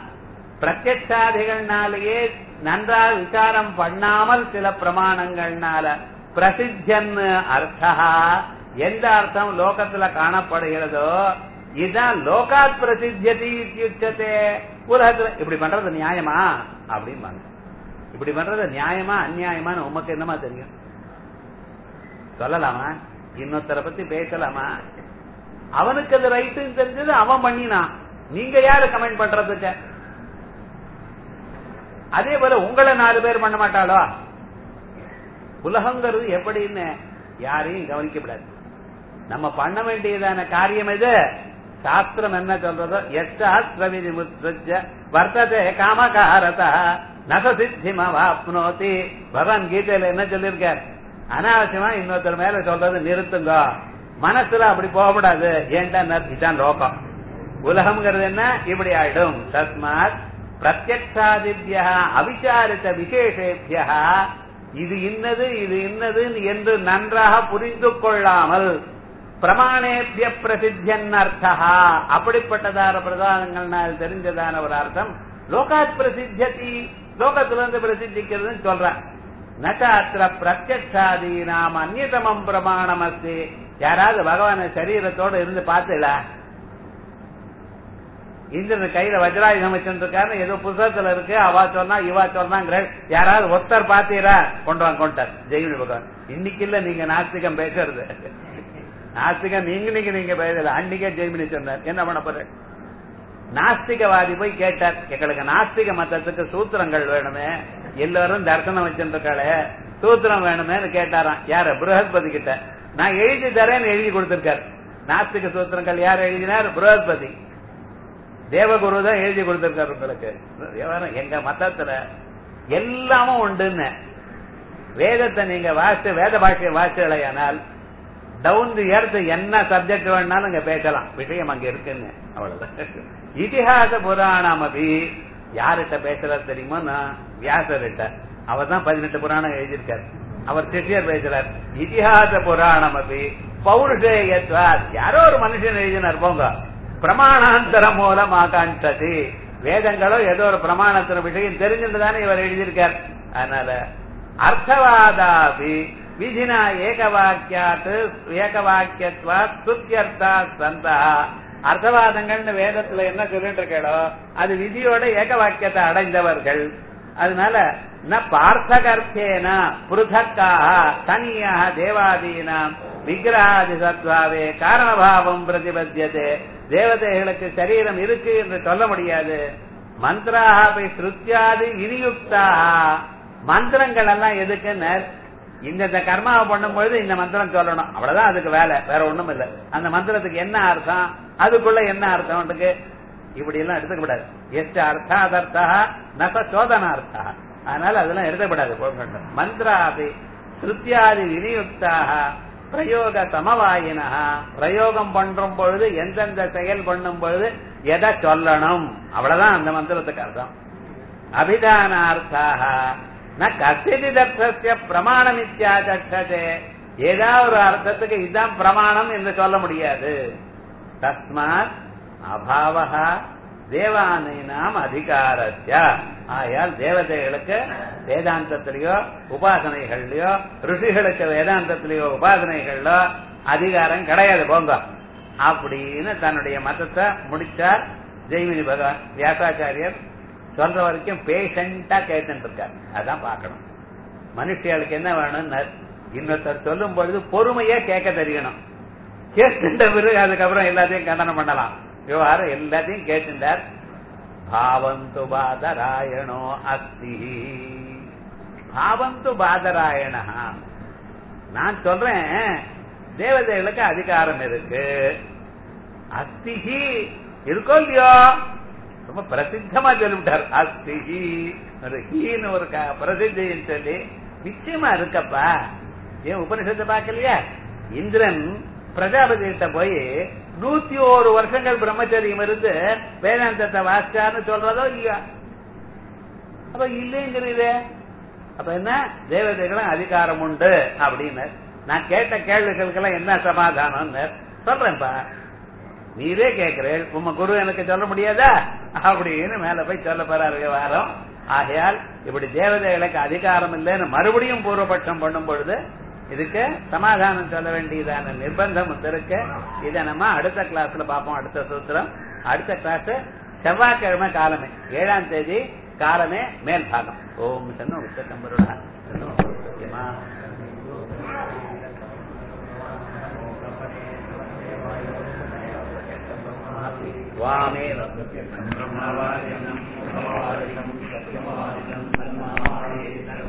பிரத்யட்சாதிகள்னாலேயே நன்றாக விசாரம் பண்ணாமல் சில பிரமாணங்கள்னால பிரசித்தன் அர்த்தா எந்த அர்த்தம் லோகத்துல காணப்படுகிறதோ இதுதான் லோகாத் பிரசித்தியதி இத்தியுச்சதே உலகத்துல இப்படி பண்றது நியாயமா அப்படிம்பாங்க இப்படி பண்றது நியாயமா அநியாயமான்னு உமக்கு என்னமா தெரியும் சொல்லலாமா இன்னொருத்தரை பத்தி பேசலாமா அவனுக்கு அது ரைட்டுன்னு தெரிஞ்சது அவன் பண்ணினான் நீங்க யாரு கமெண்ட் பண்றதுக்கு அதே போல உங்களை நாலு பேர் பண்ண மாட்டாளோ உலகங்கிறது எப்படின்னு யாரையும் கவனிக்கப்படாது நம்ம பண்ண வேண்டியதான காரியம் எது சாஸ்திரம் என்ன சொல்றதோ எச்சாஸ்திரவிதி முத்ருஜ வர்த்ததே காமகாரதா நசசித்திமவாப்னோதி பகவான் கீதையில என்ன சொல்லியிருக்கார் அனாவசியமா இன்னொருத்தர் மேல சொல்றது நிறுத்துங்க மனசுல அப்படி போகக்கூடாது ஏன்டா இதான் லோகம் உலகம்ங்கிறது என்ன இப்படி ஆயிடும் தஸ்மாத் பிரத்யக்ஷாதித்யா அவிச்சாரித்த விசேஷேபியா இது இன்னது இது இன்னது என்று நன்றாக புரிந்து கொள்ளாமல் பிரமாணேபிய பிரசித்தியன் அர்த்தா அப்படிப்பட்டதான பிரதானங்கள் தெரிஞ்சதான ஒரு அர்த்தம் லோகாத் பிரசித்தியதி லோகத்துல இருந்து பிரசித்திக்கிறதுன்னு சொல்றேன் நச்சாத்திர பிரத்யக்ஷாதி நாம் அந்நியதமம் பிரமாணம் அஸ்தி யாராவது பகவான சரீரத்தோட இருந்து பார்த்தல இந்திரன் கையில வஜ்ராயுதம் வச்சிருக்காரு ஏதோ புத்தகத்துல இருக்கு அவா சொன்னா இவா சொன்னாங்கிற யாராவது ஒருத்தர் பாத்தீரா கொண்டு வாங்க கொண்டார் ஜெயினி பகவான் இன்னைக்கு இல்ல நீங்க நாஸ்திகம் பேசுறது நாஸ்திகம் நீங்க நீங்க நீங்க பேசல அன்னைக்கே ஜெய்மினி சொன்னார் என்ன பண்ண போற நாஸ்திகவாதி போய் கேட்டார் எங்களுக்கு நாஸ்திக மதத்துக்கு சூத்திரங்கள் வேணுமே எல்லாரும் தர்சனம் வச்சிருக்காளே சூத்திரம் வேணுமேன்னு கேட்டாராம் யாரு புரஹஸ்பதி கிட்ட நான் எழுதி தரேன்னு எழுதி கொடுத்திருக்காரு நாஸ்திக சூத்திரங்கள் யார் எழுதினார் புரஹஸ்பதி தேவகுரு தான் எழுதி கொடுத்திருக்காரு உங்களுக்கு விவரம் எங்க மதத்துல எல்லாமும் உண்டுன்னு வேதத்தை நீங்க வாசிச்சு வேத பாஷையை வாசிச்சலையானால் டவுன் தி எர்த் என்ன சப்ஜெக்ட் வேணாலும் இங்க பேசலாம் விஷயம் அங்க இருக்குன்னு அவ்வளவுதான் இதிகாச புராணம் அபி யார்கிட்ட பேசுறாரு தெரியுமா நான் வியாசர்கிட்ட அவர் தான் பதினெட்டு புராணம் எழுதியிருக்காரு அவர் சிஷியர் பேசுறார் இதிகாச புராணம் அபி பௌருஷேயத்வாத் யாரோ ஒரு மனுஷன் எழுதினார் போங்க பிரமாணாந்தரம் மூலம் ஆகாண்டது வேதங்களோ ஏதோ ஒரு பிரமாணத்தின விஷயம் தெரிஞ்சுட்டு தானே இவர் எழுதியிருக்கார் அதனால அர்த்தவாதாபி விதினா ஏகவாக்கியாத்து ஏகவாக்கியத்வா சுத்தியர்த்தா சந்தா அர்த்தவாதங்கள்னு வேதத்துல என்ன சொல்லிட்டு இருக்கோ அது விதியோட ஏக வாக்கியத்தை அடைந்தவர்கள் அதனால ந பார்த்தகர்த்தேன பிருதக்காக தனியாக தேவாதீனாம் விக்கிரகாதி சத்வாவே காரணபாவம் பிரதிபத்தியதே தேவதைகளுக்கு சரீரம் இருக்கு என்று சொல்ல முடியாது மந்திராக போய் ஸ்ருத்தியாதி வினியுக்தாக மந்திரங்கள் எல்லாம் எதுக்குன்னு இந்த இந்த கர்மாவை பண்ணும்பொழுது இந்த மந்திரம் சொல்லணும் அவ்வளவுதான் அதுக்கு வேலை வேற ஒண்ணும் இல்ல அந்த மந்திரத்துக்கு என்ன அர்த்தம் அதுக்குள்ள என்ன அர்த்தம் இப்படி எல்லாம் எடுத்துக்கப்படாது எஸ்ட அர்த்தா அதர்த்தா நச சோதனார்த்தா அதனால அதெல்லாம் எழுதப்படாது போகட்டும் மந்திராதி ஸ்ருத்தியாதி வினியுக்தாக பிரயோக சமவாயினா பிரயோகம் பண்றும் பொழுது எந்தெந்த செயல் பண்ணும் பொழுது எதை சொல்லணும் அவ்வளவுதான் அந்த மந்திரத்துக்கு அர்த்தம் அபிதானார்த்தாக ந கசிதி தர்த்தசிய பிரமாணம் இத்தியாச்சே ஏதாவது ஒரு அர்த்தத்துக்கு இதுதான் பிரமாணம் என்று சொல்ல முடியாது தஸ்மாத் அபாவகா தேவானாம் அதிகாரத்திய ஆயால் தேவதைகளுக்கு வேதாந்தத்திலேயோ உபாசனைகள்லயோ ரிஷிகளுக்கு வேதாந்தத்திலேயோ உபாசனைகள்லோ அதிகாரம் கிடையாது போங்க அப்படின்னு தன்னுடைய மதத்தை முடிச்சார் ஜெய்மினி பகவான் வியாசாச்சாரியர் சொல்ற வரைக்கும் பேஷண்டா கேட்டுட்டு இருக்கார் அதான் பார்க்கணும் மனுஷியாளுக்கு என்ன வேணும்னு இன்னொருத்தர் சொல்லும் பொழுது பொறுமையா கேட்க தெரியணும் கேட்டுட்ட பிறகு அதுக்கப்புறம் எல்லாத்தையும் கண்டனம் பண்ணலாம் விவகாரம் எல்லாத்தையும் கேட்டுட்டார் பாவந்து பாதராயணோ அஸ்தி பாவந்து பாதராயணா நான் சொல்றேன் தேவதைகளுக்கு அதிகாரம் இருக்கு அஸ்திஹி இருக்கோ இல்லையோ ரொம்ப பிரசித்தமா சொல்லிவிட்டார் அஸ்திஹி ஒரு ஹீன்னு ஒரு பிரசித்தின்னு சொல்லி நிச்சயமா இருக்கப்பா ஏன் உபனிஷத்தை பார்க்கலையா இந்திரன் பிரஜாபதி கிட்ட போய் நூத்தி ஒரு வருஷங்கள் பிரம்மச்சரியம் இருந்து வேதாந்தத்தை வாசிச்சான்னு சொல்றதோ இல்லையா அப்ப இல்லைங்கிறீரே அப்ப என்ன தேவதைகளும் அதிகாரம் உண்டு அப்படின்னு நான் கேட்ட கேள்விகளுக்கெல்லாம் என்ன சமாதானம் சொல்றேன்ப்பா நீரே கேட்கிறேன் உங்க குரு எனக்கு சொல்ல முடியாதா அப்படின்னு மேல போய் சொல்ல போறாரு விவகாரம் ஆகையால் இப்படி தேவதைகளுக்கு அதிகாரம் இல்லைன்னு மறுபடியும் பூர்வபட்சம் பண்ணும் பொழுது இதுக்கு சமாதானம் சொல்ல வேண்டியதான நிர்பந்தம் இருக்கு இதை நம்ம அடுத்த கிளாஸ்ல பார்ப்போம் அடுத்த சூத்திரம் அடுத்த கிளாஸ் செவ்வாய்க்கிழமை காலமே ஏழாம் தேதி காலமே மேல் பாகம் ஓம் சன்னோ உத்தம்பருடா வாமே பிரம்மவாரியம் சத்தியவாரியம்